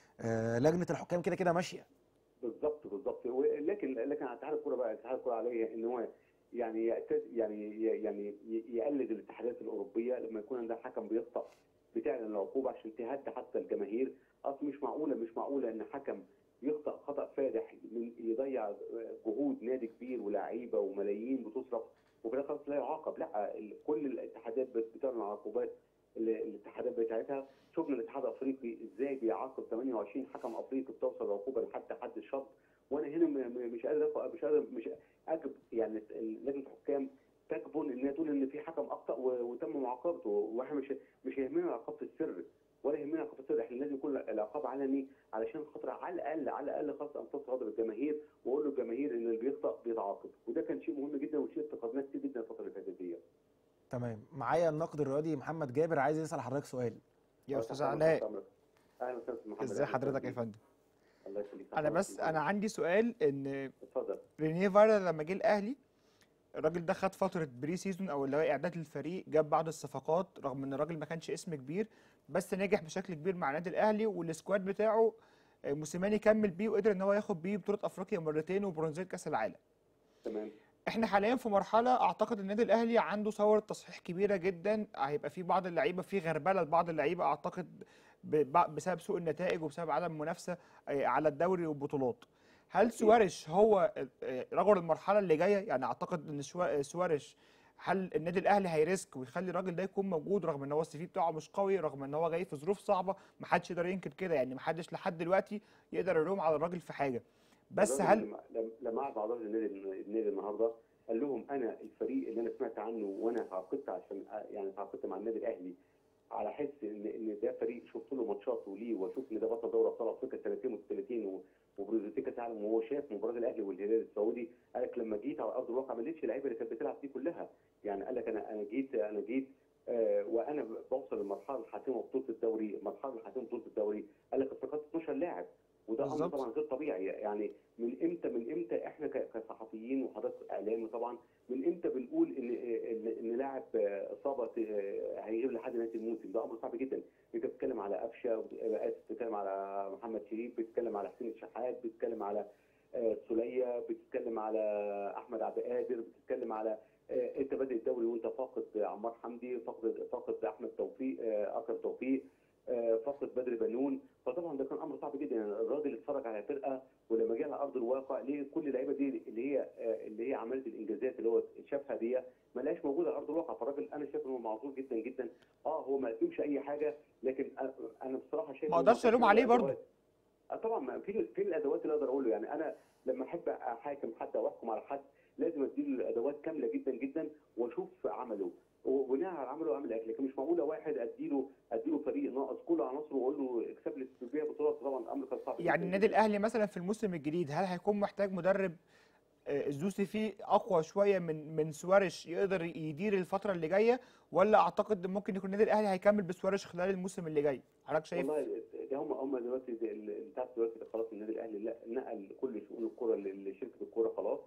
آه، لجنه الحكام كده كده ماشيه بالظبط بالظبط لكن لكن اتحاد الكوره بقى اتحاد الكوره عليه ان هو يعني يعتز يعني يعني ي- يقلد الاتحادات الاوروبيه لما يكون عندها حكم بيخطا بتعلن العقوبه عشان تهدي حتى الجماهير اصل مش معقوله مش معقوله ان حكم يخطا خطا فادح من يضيع جهود نادي كبير ولاعيبه وملايين بتصرف وفي الاخر خالص لا يعاقب لا ال- كل الاتحادات بت- بتعلن عقوبات ال- الاتحادات بتاعتها شفنا الاتحاد الافريقي ازاي بيعاقب 28 حكم افريقي بتوصل العقوبه لحد حد الشط وانا هنا م- م- مش قادر أف- مش قادر مش اجب يعني ال- لجنه الحكام تجبن ان هي تقول ان في حكم اخطا و- وتم معاقبته واحنا مش مش يهمنا عقابه السر ولا يهمنا عقابه السر احنا لازم يكون العقاب علني علشان خاطر على الاقل على الاقل خاص امتص غضب الجماهير واقول للجماهير ان اللي بيخطا بيتعاقب وده كان شيء مهم جدا وشيء افتقدناه كتير جدا الفتره اللي فاتت دي تمام معايا الناقد الرياضي محمد جابر عايز يسال حضرتك سؤال يا استاذ أهلا علاء وسهلا. اهلا وسهلا أستاذ محمد. ازي أهلا حضرتك يا وسهلا. فندم الله يخليك انا بس انا عندي سؤال ان اتفضل رينيه فايرا لما جه الاهلي الراجل ده خد فتره بري سيزون او اللي هو اعداد للفريق جاب بعض الصفقات رغم ان الراجل ما كانش اسم كبير بس نجح بشكل كبير مع النادي الاهلي والسكواد بتاعه آه، موسيماني كمل بيه وقدر ان هو ياخد بيه بطوله افريقيا مرتين وبرونزيه كاس العالم تمام احنا حاليا في مرحله اعتقد النادي الاهلي عنده ثوره تصحيح كبيره جدا هيبقى في بعض اللعيبه في غربله لبعض اللعيبه اعتقد ب- بسبب سوء النتائج وبسبب عدم المنافسه آه، على الدوري والبطولات هل سوارش هو آه، رجل المرحله اللي جايه يعني اعتقد ان شوا- سوارش هل النادي الاهلي هيريسك ويخلي الراجل ده يكون موجود رغم ان هو السي في بتاعه مش قوي رغم ان هو جاي في ظروف صعبه محدش يقدر ينكر كده يعني محدش لحد دلوقتي يقدر يلوم على الراجل في حاجه بس الراجل هل لما- لما- لما قعد مع اداره النادي النادي النهارده قال لهم انا الفريق اللي انا سمعت عنه وانا تعاقدت عشان يعني تعاقدت مع النادي الاهلي على حس ان ان ده فريق شفت له ماتشاته ليه واشوف ان ده بطل دوري ابطال افريقيا سنتين مختلفين وبرونزيه كاس العالم وهو شاف مباراه الاهلي والهلال السعودي قال لك لما جيت على ارض الواقع ما لقيتش اللعيبه اللي كانت بتلعب دي كلها يعني قال لك انا انا جيت انا جيت آه وانا بوصل للمرحله الحاسمه بطوله الدوري المرحله الحاسمه بطوله الدوري قال لك افتقدت 12 لاعب وده امر بالظبط. طبعا غير طبيعي يعني من امتى من امتى احنا ك- كصحفيين وحضرتك اعلامي طبعا من امتى بنقول ان ان, إن لاعب آه، اصابه آه، هيغيب لحد نهايه الموسم ده امر صعب جدا انت بتتكلم على قفشه وبت- آه، اسف بتتكلم على محمد شريف بتتكلم على حسين الشحات بتتكلم على آه، سوليه بتتكلم على احمد عبد القادر بتتكلم على آه، انت بادئ الدوري وانت فاقد عمار حمدي فاقد فاقد احمد توفيق آه، اكرم توفيق آه، فاقد بدر بنون فطبعا ده كان امر صعب جدا يعني الراجل اتفرج على فرقه ولما جه على ارض الواقع ليه كل اللعيبه دي اللي هي آه، اللي هي عملت الانجازات اللي هو شافها دي ما لقاش موجوده على ارض الواقع فالراجل انا شايف انه معذور جدا جدا اه هو ما قدمش اي حاجه لكن أنا- انا بصراحه شايف ما إنه اقدرش الوم فيه عليه الأدوات. برضه. آه طبعا ما في في الادوات اللي اقدر اقوله يعني انا لما احب احاكم حد او احكم على حد لازم اديله الادوات كامله جدا جدا واشوف عمله وبناء على عمله اعمل اكل لكن مش معقوله واحد اديله اديله فريق ناقص كل عناصره واقول له اكسب لي بيها بطولات طبعا امر كان صعب يعني جداً النادي جداً. الاهلي مثلا في الموسم الجديد هل هيكون محتاج مدرب آه، الزوسي فيه اقوى شويه من من سوارش يقدر يدير الفتره اللي جايه ولا اعتقد ممكن يكون النادي الاهلي هيكمل بسوارش خلال الموسم اللي جاي حضرتك شايف والله ده هم هم دلوقتي ده ال- انت عارف دلوقتي خلاص النادي الاهلي لا- نقل كل شؤون الكره ل- لشركه الكوره خلاص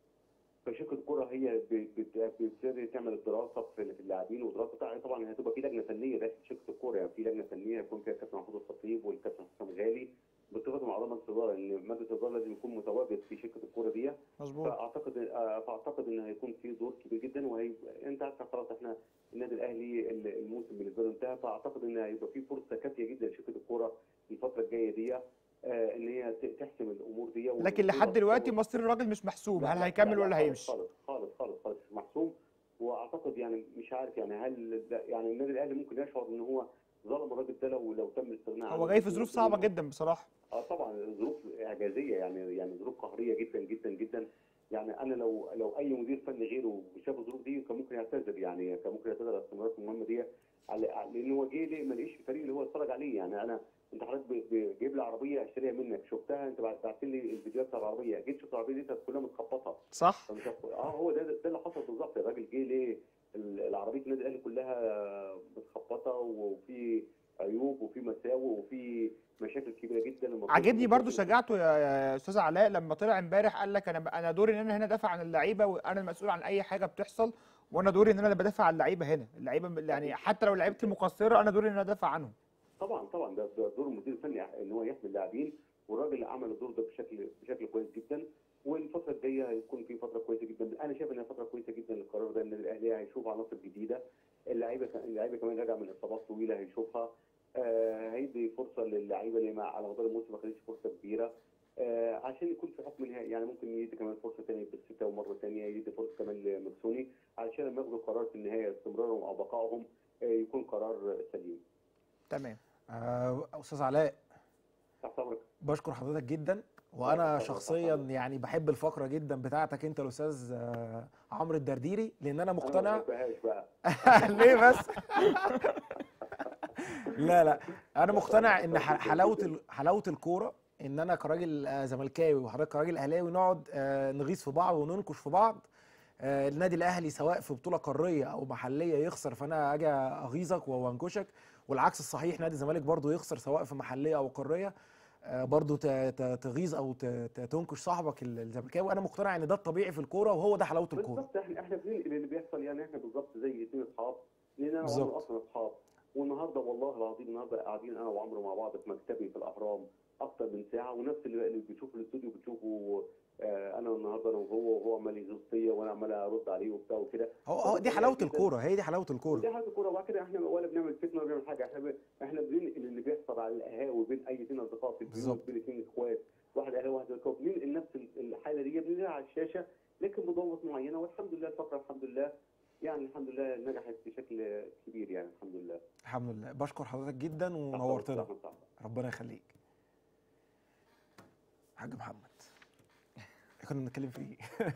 فشركه الكوره هي ب- بت- بتبتدي تعمل الدراسه في في اللاعبين ودراسه طبعا طبعا هتبقى في لجنه فنيه داخل شركه الكوره يعني في لجنه فنيه يكون فيها الكابتن محمود الخطيب والكابتن حسام غالي بصفتهم اعضاء مجلس الاداره ان مجلس الاداره لازم يكون متواجد في شركه الكوره دي مظبوط فاعتقد آه، فاعتقد ان هيكون في دور كبير جدا وهي انت عارف خلاص احنا النادي الاهلي ال- الموسم بالنسبه له انتهى فاعتقد ان هيبقى في فرصه كافيه جدا لشركه الكوره الفتره الجايه دي آه، ان هي ت- تحسم الامور دي لكن لحد دلوقتي مصير الراجل مش محسوم هل هيكمل ولا هيمشي خالص خالص خالص خالص مش محسوم واعتقد يعني مش عارف يعني هل ده يعني النادي الاهلي ممكن يشعر ان هو ظلم الراجل ده لو لو تم الاستغناء عنه هو جاي في ظروف صعبه جدا بصراحه اه طبعا ظروف اعجازيه يعني يعني ظروف قهريه جدا جدا جدا يعني انا لو لو اي مدير فني غيره شاف الظروف دي كان ممكن يعتذر يعني كان ممكن يعتذر على الاستمرارات المهمه دي على لان هو جه ليه ما لقيش الفريق اللي هو اتفرج عليه يعني انا انت حضرتك ب- ب- جايب لي عربيه اشتريها منك شفتها انت بعت بعت لي الفيديوهات بتاع العربيه جيت شفت العربيه دي كانت كلها متخبطه صح فمش عارف- اه هو ده ده اللي حصل بالظبط الراجل جه ليه ال- العربيه النادي الاهلي كلها متخبطه وفي عيوب وفي مساوئ وفي مشاكل كبيره جدا المفروض عاجبني إن برضو النادي- شجاعته يا يا استاذ علاء لما طلع امبارح قال لك انا انا دوري ان انا هنا دافع عن اللعيبه وانا المسؤول عن اي حاجه بتحصل وانا دوري ان انا اللي بدافع عن اللعيبه هنا اللعيبه يعني حتى لو لعيبتي مقصره انا دوري ان انا ادافع عنهم طبعا طبعا ده ده دور المدير الفني ان هو يحمي اللاعبين والراجل عمل الدور ده بشكل بشكل كويس جدا والفتره الجايه هيكون في فتره كويسه جدا انا شايف انها فتره كويسه جدا للقرار ده ان الاهلي هيشوف عناصر جديده اللعيبه اللعيبه كمان راجعه من اصابات طويله هيشوفها آه هيدي فرصه للعيبه اللي مع على مدار الموسم ما خدتش فرصه كبيره آه عشان يكون في حكم نهائي يعني ممكن يدي كمان فرصه ثانيه بالسته ومره ثانيه يدي فرصه كمان لمكسوني علشان لما ياخدوا قرار في النهايه استمرارهم او بقائهم آه يكون قرار سليم تمام آه، استاذ علاء تحت امرك بشكر حضرتك جدا لا، وانا طبعاً، شخصيا طبعاً. يعني بحب الفقره جدا بتاعتك انت الاستاذ آه، عمرو الدرديري لان انا انا ما مقتنع بحبهاش بقى ليه بس لا لا انا مقتنع ان ح- حلاوه ال- حلاوه الكوره ان انا كراجل آه، زملكاوي وحضرتك كراجل اهلاوي نقعد آه، نغيظ في بعض وننكش في بعض آه، النادي الاهلي سواء في بطوله قاريه او محليه يخسر فانا اجي اغيظك وانكشك والعكس الصحيح نادي الزمالك برضو يخسر سواء في محليه او قاريه آه، برضو ت- ت- تغيظ او ت- ت- تنكش صاحبك ال- الزملكاوي انا مقتنع ان ده الطبيعي في الكوره وهو ده حلاوه الكوره بالظبط احنا احنا بننقل اللي بيحصل يعني احنا بالظبط زي اثنين اصحاب لان انا بالظبط. وعمرو اصلا اصحاب والنهارده والله العظيم النهارده قاعدين انا وعمرو مع بعض في مكتبي في الاهرام اكتر من ساعه ونفس اللي اللي بيشوف الاستوديو بتشوفه آه انا النهارده انا وهو وهو عمال يزوز فيا وانا عمال ارد عليه وبتاع وكده هو هو دي حلاوه الكوره هي دي حلاوه الكوره دي حاجه الكوره وبعد كده احنا ولا بنعمل فتنه ولا بنعمل حاجه احنا ب... احنا بننقل اللي بيحصل على القهاوي بين اي اثنين اصدقاء في البيوت بالظبط. بين اثنين اخوات واحد اهلاوي واحد زملكاوي بننقل نفس ال- الحاله دي بننقلها على الشاشه لكن بضوابط معينه والحمد لله الفتره الحمد لله يعني الحمد لله نجحت بشكل كبير يعني الحمد لله الحمد لله بشكر حضرتك جدا ونورتنا أحمد سعد. ربنا يخليك حاج محمد كنا بنتكلم في ايه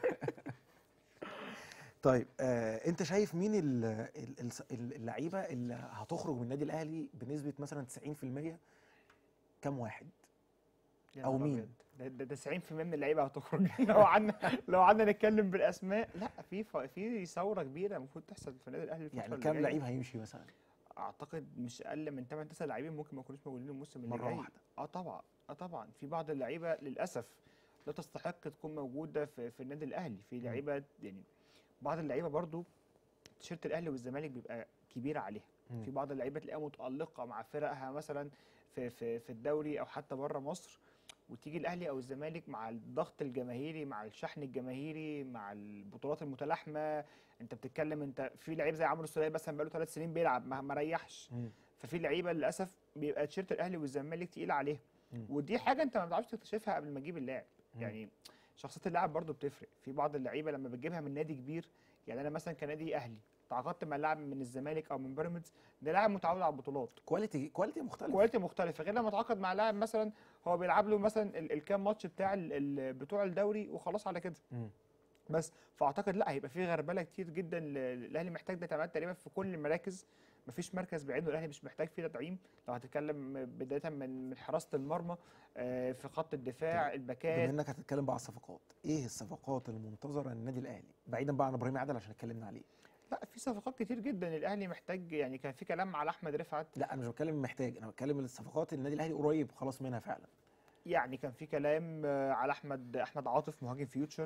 طيب آه انت شايف مين ال- ال- ال- ال- اللعيبه اللي هتخرج من النادي الاهلي بنسبه مثلا 90% كم واحد يا أو نهار مين؟ أبيض. ده ده ده 90% من اللعيبه هتخرج لو قعدنا لو قعدنا نتكلم بالاسماء لا في ف- في ثوره كبيره المفروض تحصل في النادي الاهلي الفتره يعني اللي كم جاية. لعيب هيمشي مثلا اعتقد مش اقل من 8 9 لاعبين ممكن ما يكونوش موجودين الموسم اللي مرة جاي واحدة. اه طبعا اه طبعا في بعض اللعيبه للاسف لا تستحق تكون موجوده في, في النادي الاهلي في لعيبه يعني بعض اللعيبه برضو تيشيرت الاهلي والزمالك بيبقى كبير عليها مم. في بعض اللعيبه تلاقيها متالقه مع فرقها مثلا في في في الدوري او حتى بره مصر وتيجي الاهلي او الزمالك مع الضغط الجماهيري مع الشحن الجماهيري مع البطولات المتلاحمه انت بتتكلم انت في لعيب زي عمرو السوليه مثلا بقاله ثلاث سنين بيلعب ما ما ريحش مم. ففي لعيبه للاسف بيبقى تيشيرت الاهلي والزمالك تقيل عليها مم. ودي حاجه انت ما بتعرفش تكتشفها قبل ما تجيب اللاعب مم. يعني شخصيه اللاعب برضو بتفرق في بعض اللعيبه لما بتجيبها من نادي كبير يعني انا مثلا كنادي اهلي تعاقدت مع لاعب من الزمالك او من بيراميدز ده لاعب متعود على البطولات كواليتي كواليتي مختلف كواليتي مختلفه غير لما اتعاقد مع لاعب مثلا هو بيلعب له مثلا ال- الكام ماتش بتاع ال- ال- بتوع الدوري وخلاص على كده مم. بس فاعتقد لا هيبقى في غربله كتير جدا ل- الاهلي محتاج ده تمام تقريبا في كل المراكز مفيش مركز بعينه الاهلي مش محتاج فيه تدعيم لو هتتكلم بدايه من من حراسه المرمى آه، في خط الدفاع بما الباكات انك هتتكلم بقى على الصفقات ايه الصفقات المنتظره للنادي الاهلي بعيدا بقى عن ابراهيم عادل عشان اتكلمنا عليه لا في صفقات كتير جدا الاهلي محتاج يعني كان في كلام على احمد رفعت لا انا مش بتكلم محتاج انا بتكلم الصفقات اللي النادي الاهلي قريب خلاص منها فعلا يعني كان في كلام آه، على احمد احمد عاطف مهاجم فيوتشر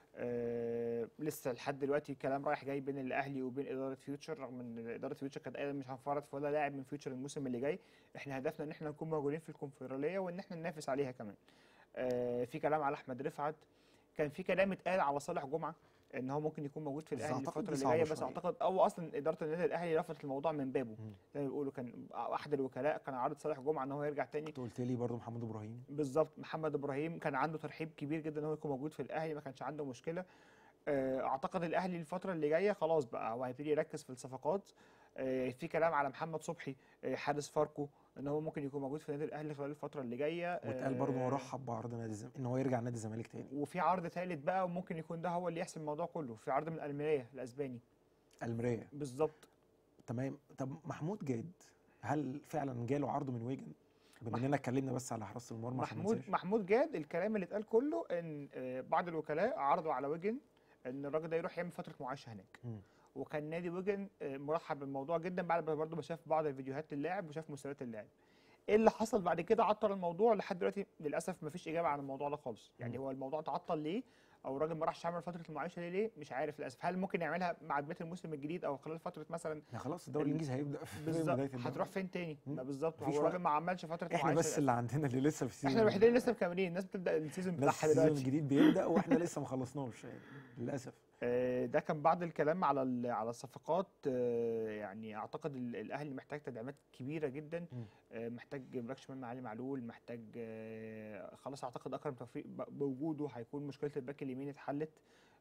آه لسه لحد دلوقتي الكلام رايح جاي بين الاهلي وبين اداره فيوتشر رغم ان اداره فيوتشر كانت قايله مش هنفرط في ولا لاعب من فيوتشر الموسم اللي جاي احنا هدفنا ان احنا نكون موجودين في الكونفدراليه وان احنا ننافس عليها كمان آه في كلام على احمد رفعت كان في كلام اتقال على صالح جمعه ان هو ممكن يكون موجود في بس الاهلي أعتقد الفتره دي اللي جايه صعبة بس شوية. اعتقد او اصلا اداره النادي الاهلي رفضت الموضوع من بابه مم. زي ما بيقولوا كان احد الوكلاء كان عارض صالح جمعه ان هو يرجع تاني انت قلت لي برضو محمد ابراهيم بالظبط محمد ابراهيم كان عنده ترحيب كبير جدا ان هو يكون موجود في الاهلي ما كانش عنده مشكله آه، اعتقد الاهلي الفتره اللي جايه خلاص بقى هو هيبتدي يركز في الصفقات آه، في كلام على محمد صبحي آه، حارس فاركو ان هو ممكن يكون موجود في النادي الاهلي خلال الفتره اللي جايه واتقال برضه هو آه، رحب بعرض نادي الزمالك ان هو يرجع نادي الزمالك تاني وفي عرض ثالث بقى وممكن يكون ده هو اللي يحسم الموضوع كله في عرض من الميريا الاسباني المرايه بالظبط تمام طب محمود جاد هل فعلا جاله عرض من ويجن بما مح- اننا اتكلمنا بس على حراسه المرمى عشان ما محمود ننساش. محمود جاد الكلام اللي اتقال كله ان آه، بعض الوكلاء عرضوا على ويجن ان الراجل ده يروح يعمل فتره معاشه هناك مم. وكان نادي ويجن آه، مرحب بالموضوع جدا بعد ما برضه ما شاف بعض الفيديوهات للاعب وشاف مستويات اللاعب ايه اللي حصل بعد كده عطل الموضوع لحد دلوقتي للاسف ما فيش اجابه عن الموضوع ده خالص يعني مم. هو الموضوع تعطل ليه او الراجل ما راحش يعمل فتره المعاشه ليه ليه مش عارف للاسف هل ممكن يعملها مع بدايه الموسم الجديد او خلال فتره مثلا يا خلاص الدوري ال- الانجليزي هيبدا في بالظبط بدايه الدوري. هتروح فين تاني مم. ما بالظبط مفيش هو الراجل وقت. ما عملش فتره احنا معاشه بس للأسف. اللي عندنا اللي لسه في السيزون احنا الوحيدين اللي لسه مكملين الناس بتبدا السيزون الناس بتاعها السيزون دلوقتي الجديد بيبدا واحنا لسه ما خلصناش يعني للاسف آه، ده كان بعض الكلام على ال- على الصفقات آه، يعني اعتقد ال- الاهلي محتاج تدعيمات كبيره جدا مم. آه، محتاج باك شمال علي معلول محتاج آه، خلاص اعتقد اكرم توفيق ب- بوجوده هيكون مشكله الباك اليمين اتحلت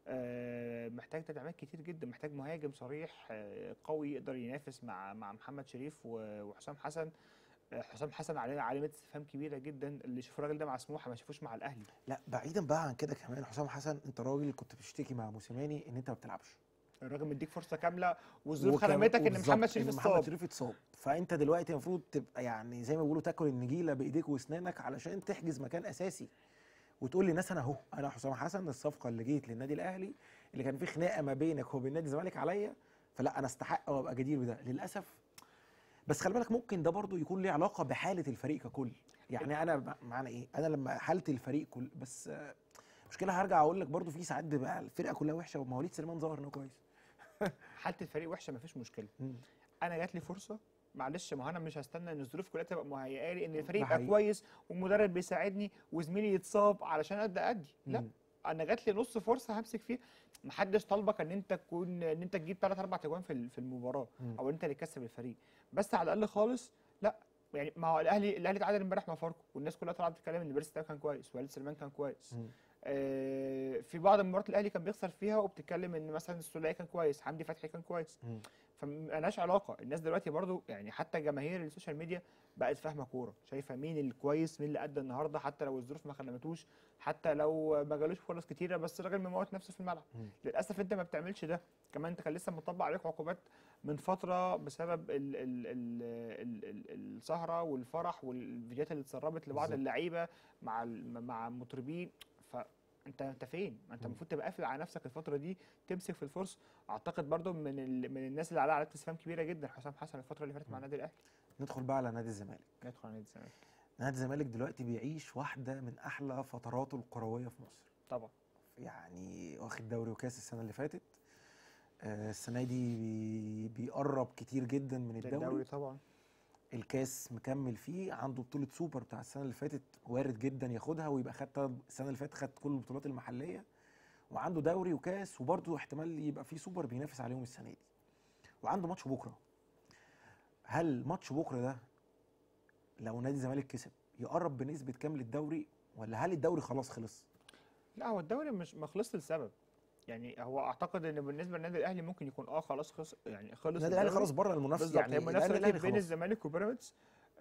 آه، محتاج تدعيمات كتير جدا محتاج مهاجم صريح آه، قوي يقدر ينافس مع مع محمد شريف و- وحسام حسن آه، حسام حسن عليه علامه استفهام كبيره جدا اللي يشوف الراجل ده مع سموحه ما يشوفوش مع الاهلي لا بعيدا بقى عن كده كمان حسام حسن انت راجل كنت بتشتكي مع موسيماني ان انت ما بتلعبش الراجل مديك فرصه كامله والظروف وكان- خدمتك ان وبالظبط، محمد شريف إن محمد اتصاب شريف اتصاب فانت دلوقتي المفروض تبقى يعني زي ما بيقولوا تاكل النجيله بايديك واسنانك علشان تحجز مكان اساسي وتقول للناس انا اهو انا حسام حسن الصفقه اللي جيت للنادي الاهلي اللي كان في خناقه ما بينك وبين نادي الزمالك عليا فلا انا استحق وابقى جدير بده للاسف بس خلي بالك ممكن ده برضو يكون ليه علاقه بحاله الفريق ككل يعني انا ب- معنى ايه انا لما حاله الفريق كل بس آه، مشكله هرجع اقول لك برضو في ساعات بيبقى الفرقه كلها وحشه ومواليد سليمان ظهر انه كويس حاله الفريق وحشه مفيش مشكله مم. انا جات لي فرصه معلش ما هو انا مش هستنى ان الظروف كلها تبقى مهيئه لي ان الفريق ده يبقى حقيقي. كويس والمدرب بيساعدني وزميلي يتصاب علشان ابدا ادي لا مم. انا جات لي نص فرصه همسك فيها محدش طالبك ان انت تكون ان انت تجيب ثلاث اربع اجوان في ال- في المباراه مم. او ان انت اللي تكسب الفريق بس على الاقل خالص لا يعني ما هو الاهلي الاهلي اتعادل امبارح مع فاركو والناس كلها طالعه بتتكلم ان بيرس تاو كان كويس ووليد سليمان كان كويس مم. آه، في بعض المباريات الاهلي كان بيخسر فيها وبتتكلم ان مثلا السوليه كان كويس حمدي فتحي كان كويس مم. فمالهاش علاقه الناس دلوقتي برضو يعني حتى جماهير السوشيال ميديا بقت فاهمه كوره شايفه مين الكويس مين اللي ادى النهارده حتى لو الظروف ما خدمتوش حتى لو ما جالوش فرص كتيره بس الراجل مموت نفسه في الملعب مم. للاسف انت ما بتعملش ده كمان انت كان لسه مطبق عليك عقوبات من فتره بسبب ال ال ال ال ال السهره والفرح والفيديوهات اللي اتسربت لبعض بالظبط. اللعيبه مع ال- مع المطربين فانت انت فين؟ ما انت مم. المفروض تبقى قافل على نفسك الفتره دي تمسك في الفرصه اعتقد برضو من ال... من الناس اللي عليها علامه استفهام كبيره جدا حسام حسن الفتره اللي فاتت مع مم. النادي الاهلي ندخل بقى على نادي الزمالك ندخل على نادي الزمالك نادي الزمالك دلوقتي بيعيش واحده من احلى فتراته الكرويه في مصر طبعا يعني واخد دوري وكاس السنه اللي فاتت آه، السنه دي بي- بيقرب كتير جدا من ده الدوري الدوري طبعا الكاس مكمل فيه عنده بطوله سوبر بتاع السنه اللي فاتت وارد جدا ياخدها ويبقى خد تلات- السنه اللي فاتت خد كل البطولات المحليه وعنده دوري وكاس وبرضه احتمال يبقى فيه سوبر بينافس عليهم السنه دي وعنده ماتش بكره هل ماتش بكره ده لو نادي الزمالك كسب يقرب بنسبه كام للدوري ولا هل الدوري خلاص خلص لا هو الدوري مش ما خلصش لسبب يعني هو اعتقد ان بالنسبه للنادي الاهلي ممكن يكون اه خلاص خلص يعني خلص النادي الاهلي الدوري. خلاص بره المنافسه بالظبط يعني هي المنافسه الأهلي دلوقتي بين خلاص. الزمالك وبيراميدز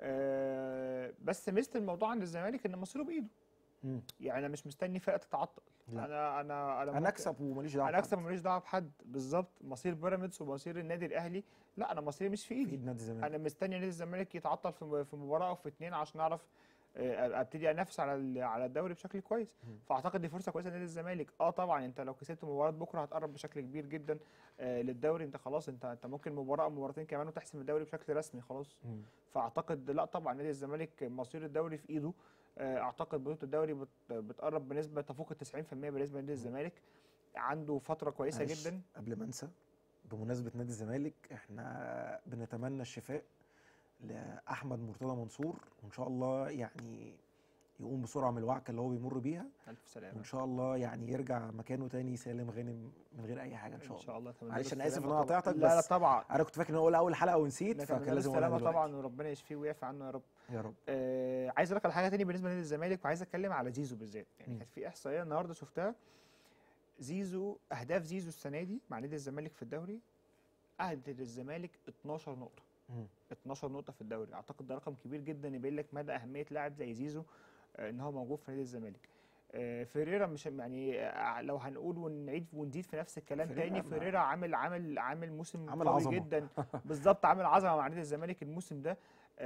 آه بس ميزه الموضوع عند الزمالك ان مصيره بايده مم. يعني انا مش مستني فرقه تتعطل لا. انا انا انا انا ممكن- اكسب وماليش دعوه انا بحد. اكسب ماليش دعوه بحد بالظبط مصير بيراميدز ومصير النادي الاهلي لا انا مصيري مش في في ايدي ايد نادي الزمالك انا مستني نادي الزمالك يتعطل في في مباراه او في اتنين عشان اعرف آه، ابتدي انافس على ال- على الدوري بشكل كويس مم. فاعتقد دي فرصه كويسه لنادي الزمالك اه طبعا انت لو كسبت مباراه بكره هتقرب بشكل كبير جدا آه، للدوري انت خلاص انت انت ممكن مباراه او مباراتين كمان وتحسم الدوري بشكل رسمي خلاص مم. فاعتقد لا طبعا نادي الزمالك مصير الدوري في ايده آه، اعتقد بطوله الدوري بت- بتقرب بنسبه تفوق ال 90% بالنسبه لنادي الزمالك عنده فتره كويسه معلش، جدا قبل ما انسى بمناسبه نادي الزمالك احنا بنتمنى الشفاء لاحمد مرتضى منصور وان شاء الله يعني يقوم بسرعه من الوعكه اللي هو بيمر بيها الف سلامه وان شاء الله يعني يرجع مكانه تاني سالم غانم من غير اي حاجه ان شاء ان الله شاء الله أتمنى معلش له انا اسف ان السلامة انا طبعاً. قطعتك لا لا بس طبعا انا كنت فاكر ان اقول اول حلقه ونسيت نتمنى فكان له لازم اقولها السلامه دلوقتي طبعا وربنا يشفيه ويعفي عنه يا رب يا رب آه عايز اقول لك على حاجه تانية بالنسبه لنادي الزمالك وعايز اتكلم على زيزو بالذات يعني مم. كانت في احصائيه النهارده شفتها زيزو اهداف زيزو السنه دي مع نادي الزمالك في الدوري اهدت الزمالك 12 نقطه مم. 12 نقطه في الدوري اعتقد ده رقم كبير جدا يبين لك مدى اهميه لاعب زي زيزو آه، ان هو موجود في نادي الزمالك آه، فيريرا مش يعني آه، لو هنقول ونعيد ونزيد في نفس الكلام فيريرا تاني ما- فيريرا عامل عامل عامل موسم عامل قوي عظمة. جدا بالظبط عامل عظمه مع نادي الزمالك الموسم ده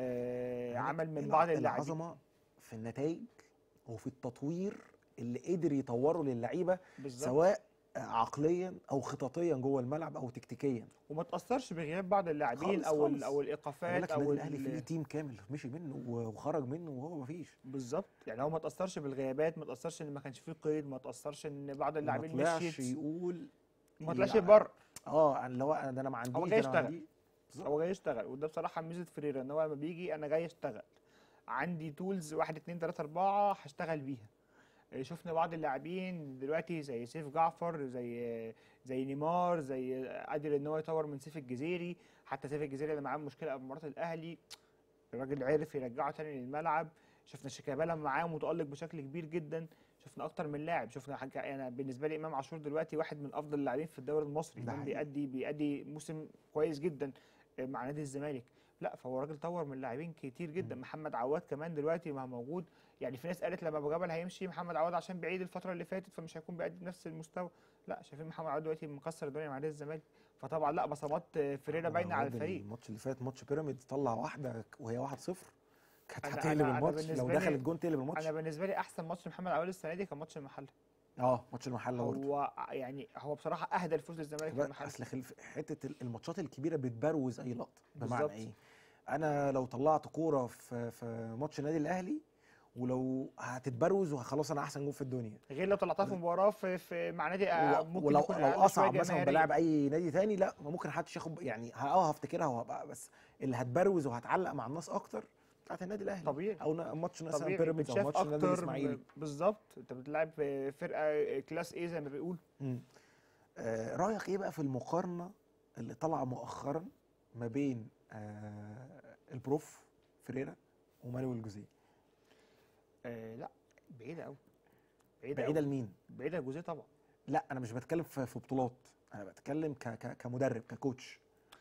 آه، عمل من الع- بعض اللاعبين العظمه في النتائج وفي التطوير اللي قدر يطوره للعيبه بالظبط سواء عقليا او خططيا جوه الملعب او تكتيكيا وما تاثرش بغياب بعض اللاعبين خالص او ال- خالص. او بقول الايقافات لك او النادي الاهلي فيه ال- تيم كامل مشي منه وخرج منه وهو ما فيش بالظبط يعني هو ما تاثرش بالغيابات ما تاثرش ان ما كانش فيه قيد ما تاثرش ان بعض ما اللاعبين طلعش مشيت يقول ما طلعش لا. بره اه اللي هو انا ده انا ما عنديش هو ده جاي أنا ما يشتغل. عنديش. بالظبط. هو جاي يشتغل وده بصراحه ميزه فريرا ان هو لما بيجي انا جاي اشتغل عندي تولز واحد اتنين تلاته اربعه هشتغل بيها إيه، شفنا بعض اللاعبين دلوقتي زي سيف جعفر زي زي نيمار زي قادر ان هو يطور من سيف الجزيري حتى سيف الجزيري اللي معاه مشكله قبل مباراه الاهلي الراجل عرف يرجعه تاني للملعب شفنا شيكابالا معاه متالق بشكل كبير جدا شفنا اكتر من لاعب شفنا حاجه انا بالنسبه لي امام عاشور دلوقتي واحد من افضل اللاعبين في الدوري المصري ده امام حقيقي. بيأدي بيأدي موسم كويس جدا مع نادي الزمالك لا فهو راجل طور من لاعبين كتير جدا مم. محمد عواد كمان دلوقتي ما هو موجود يعني في ناس قالت لما ابو جبل هيمشي محمد عواد عشان بعيد الفتره اللي فاتت فمش هيكون بيأدي بنفس المستوى لا شايفين محمد عواد دلوقتي مكسر الدنيا مع نادي الزمالك فطبعا لا بصمات فريرا أنا باينه على الواد الفريق الماتش اللي فات ماتش بيراميدز طلع واحده وهي 1-0 كانت أنا- هتقلب أنا- أنا الماتش لو بالنسبة لي- دخلت جون تقلب الماتش انا بالنسبه لي احسن ماتش محمد عواد السنه دي كان ماتش المحله اه ماتش المحله برضه هو يعني هو بصراحه اهدى الفوز للزمالك في المحله اصل خلف حته ال- الماتشات الكبيره بتبروز اي لقطه بمعنى بالظبط. ايه انا لو طلعت كوره في في ماتش النادي الاهلي ولو هتتبروز وخلاص انا احسن جون في الدنيا غير لو طلعتها في مباراه في, في مع نادي آه، و- ممكن ولو يكون لو أقل شوية اصعب مثلا جماهيرية. بلاعب اي نادي تاني لا ما ممكن محدش ياخد يعني اه هفتكرها وهبقى بس اللي هتبروز وهتعلق مع الناس اكتر بتاعت النادي الاهلي طبيعي او ن- ماتش مثلا طبيعي بيراميدز او بتشاف ماتش النادي اكتر الاسماعيلي ب- بالظبط انت بتلعب في فرقه كلاس ايه زي ما بيقول مم. آه رايك ايه بقى في المقارنه اللي طالعه مؤخرا ما بين آه البروف فريرا ومانويل جوزيه آه لا بعيده قوي بعيده بعيده قوي. لمين بعيده جوزيه طبعا لا انا مش بتكلم في في بطولات انا بتكلم ك ك كمدرب ككوتش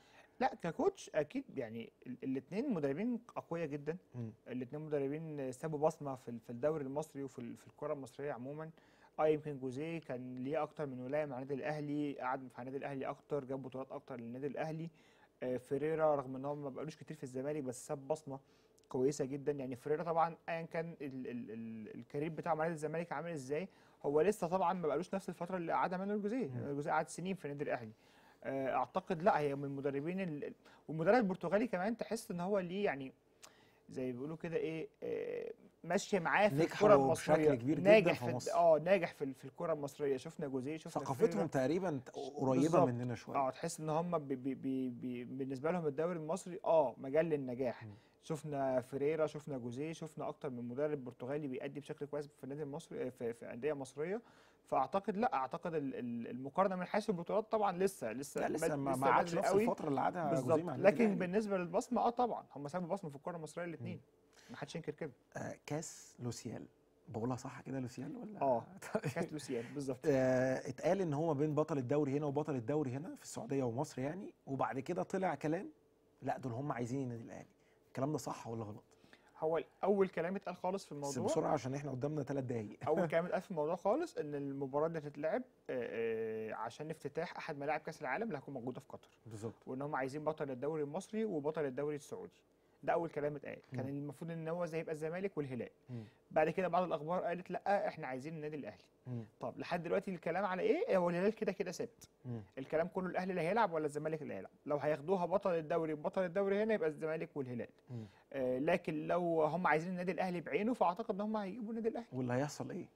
لا ككوتش اكيد يعني الاثنين مدربين اقوياء جدا مم. الاثنين مدربين سابوا بصمه في ال- في الدوري المصري وفي ال- في الكره المصريه عموما اه يمكن جوزيه كان ليه اكتر من ولايه مع النادي الاهلي قعد في النادي الاهلي اكتر جاب بطولات اكتر للنادي الاهلي آه، فيريرا رغم ان هو ما بقالوش كتير في الزمالك بس ساب بصمه كويسه جدا يعني فيريرا طبعا ايا كان ال ال ال الكارير بتاعه مع نادي الزمالك عامل ازاي هو لسه طبعا ما بقالوش نفس الفتره اللي قعدها مانويل جوزيه مم. مانويل جوزيه قعد سنين في النادي الاهلي آه، اعتقد لا هي من المدربين ال- والمدرب البرتغالي كمان تحس ان هو ليه يعني زي ما بيقولوا كده ايه آه، ماشيه معاه في نجحوا الكره المصريه بشكل كبير جداً ناجح في في الد- مصر. اه ناجح في ال- في الكره المصريه شفنا جوزيه شفنا ثقافتهم فيريرا. تقريبا قريبه بالظبط. مننا شويه اه تحس ان هم بي بي بي بي بالنسبه لهم الدوري المصري اه مجال للنجاح مم. شفنا فيريرا شفنا جوزيه شفنا اكتر من مدرب برتغالي بيأدي بشكل كويس في النادي المصري في, في انديه مصريه فاعتقد لا اعتقد ال- ال- المقارنه من حيث البطولات طبعا لسه لسه لا لسه بد- ما ما عادش بدري نفس قوي. الفتره اللي قعدها جوزيه بالظبط مع النادي لكن الأهلي. بالنسبه للبصمه اه طبعا هم سابوا بصمه في الكره المصريه الاثنين ما حدش ينكر كده آه كاس لوسيال بقولها صح كده لوسيال ولا اه. كاس لوسيان بالظبط آه اتقال ان هو ما بين بطل الدوري هنا وبطل الدوري هنا في السعوديه ومصر يعني وبعد كده طلع كلام لا دول هم عايزين النادي الاهلي الكلام ده صح ولا غلط هو اول كلام اتقال خالص في بس الموضوع بسرعه عشان احنا قدامنا ثلاث دقايق اول كلام اتقال في الموضوع خالص ان المباراه دي هتتلعب آه، آه، عشان افتتاح احد ملاعب كاس العالم اللي هتكون موجوده في قطر بالظبط وان هم عايزين بطل الدوري المصري وبطل الدوري السعودي ده اول كلام اتقال كان مم. المفروض ان هو زي يبقى الزمالك والهلال مم. بعد كده بعض الاخبار قالت لا احنا عايزين النادي الاهلي مم. طب لحد دلوقتي الكلام على ايه هو الهلال كده كده ثابت مم. الكلام كله الاهلي اللي هيلعب ولا الزمالك اللي هيلعب لو هياخدوها بطل الدوري بطل الدوري هنا يبقى الزمالك والهلال مم. آه لكن لو هم عايزين النادي الاهلي بعينه فاعتقد ان هم هيجيبوا النادي الاهلي واللي هيحصل ايه؟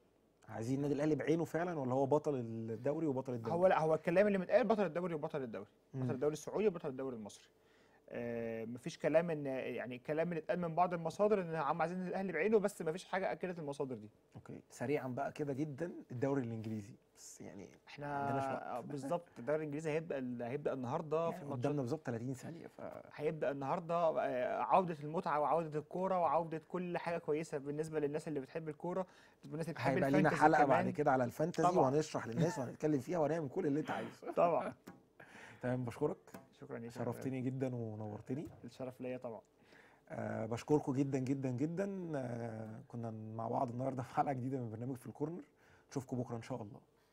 عايزين النادي الاهلي بعينه فعلا ولا هو بطل الدوري وبطل الدوري هو لا هو الكلام اللي متقال بطل الدوري وبطل الدوري مم. بطل الدوري السعودي وبطل الدوري المصري آه مفيش كلام ان يعني الكلام اللي اتقال من بعض المصادر ان عم عايزين الاهلي بعينه بس مفيش حاجه اكدت المصادر دي اوكي سريعا بقى كده جدا الدوري الانجليزي بس يعني عندناش وقت. احنا آه، بالظبط الدوري الانجليزي هيبدا ال- هيبدا النهارده في يعني الماتشات قدامنا بالظبط 30 ثانيه ف هيبدا النهارده آه، عوده المتعه وعوده الكوره وعوده كل حاجه كويسه بالنسبه للناس اللي بتحب الكوره بالناس اللي بتحب هيبقى لينا الفانتسي حلقه كمان. بعد كده على الفانتزي طبعاً. وهنشرح للناس وهنتكلم فيها وهنعمل كل اللي انت عايزه طبعا تمام بشكرك شكرا ليك يا شرفتني جدا ونورتني فندم. الشرف ليا طبعا أه بشكركم جدا جدا جدا أه كنا مع بعض النهارده في حلقه جديده من برنامج في الكورنر نشوفكم بكره ان شاء الله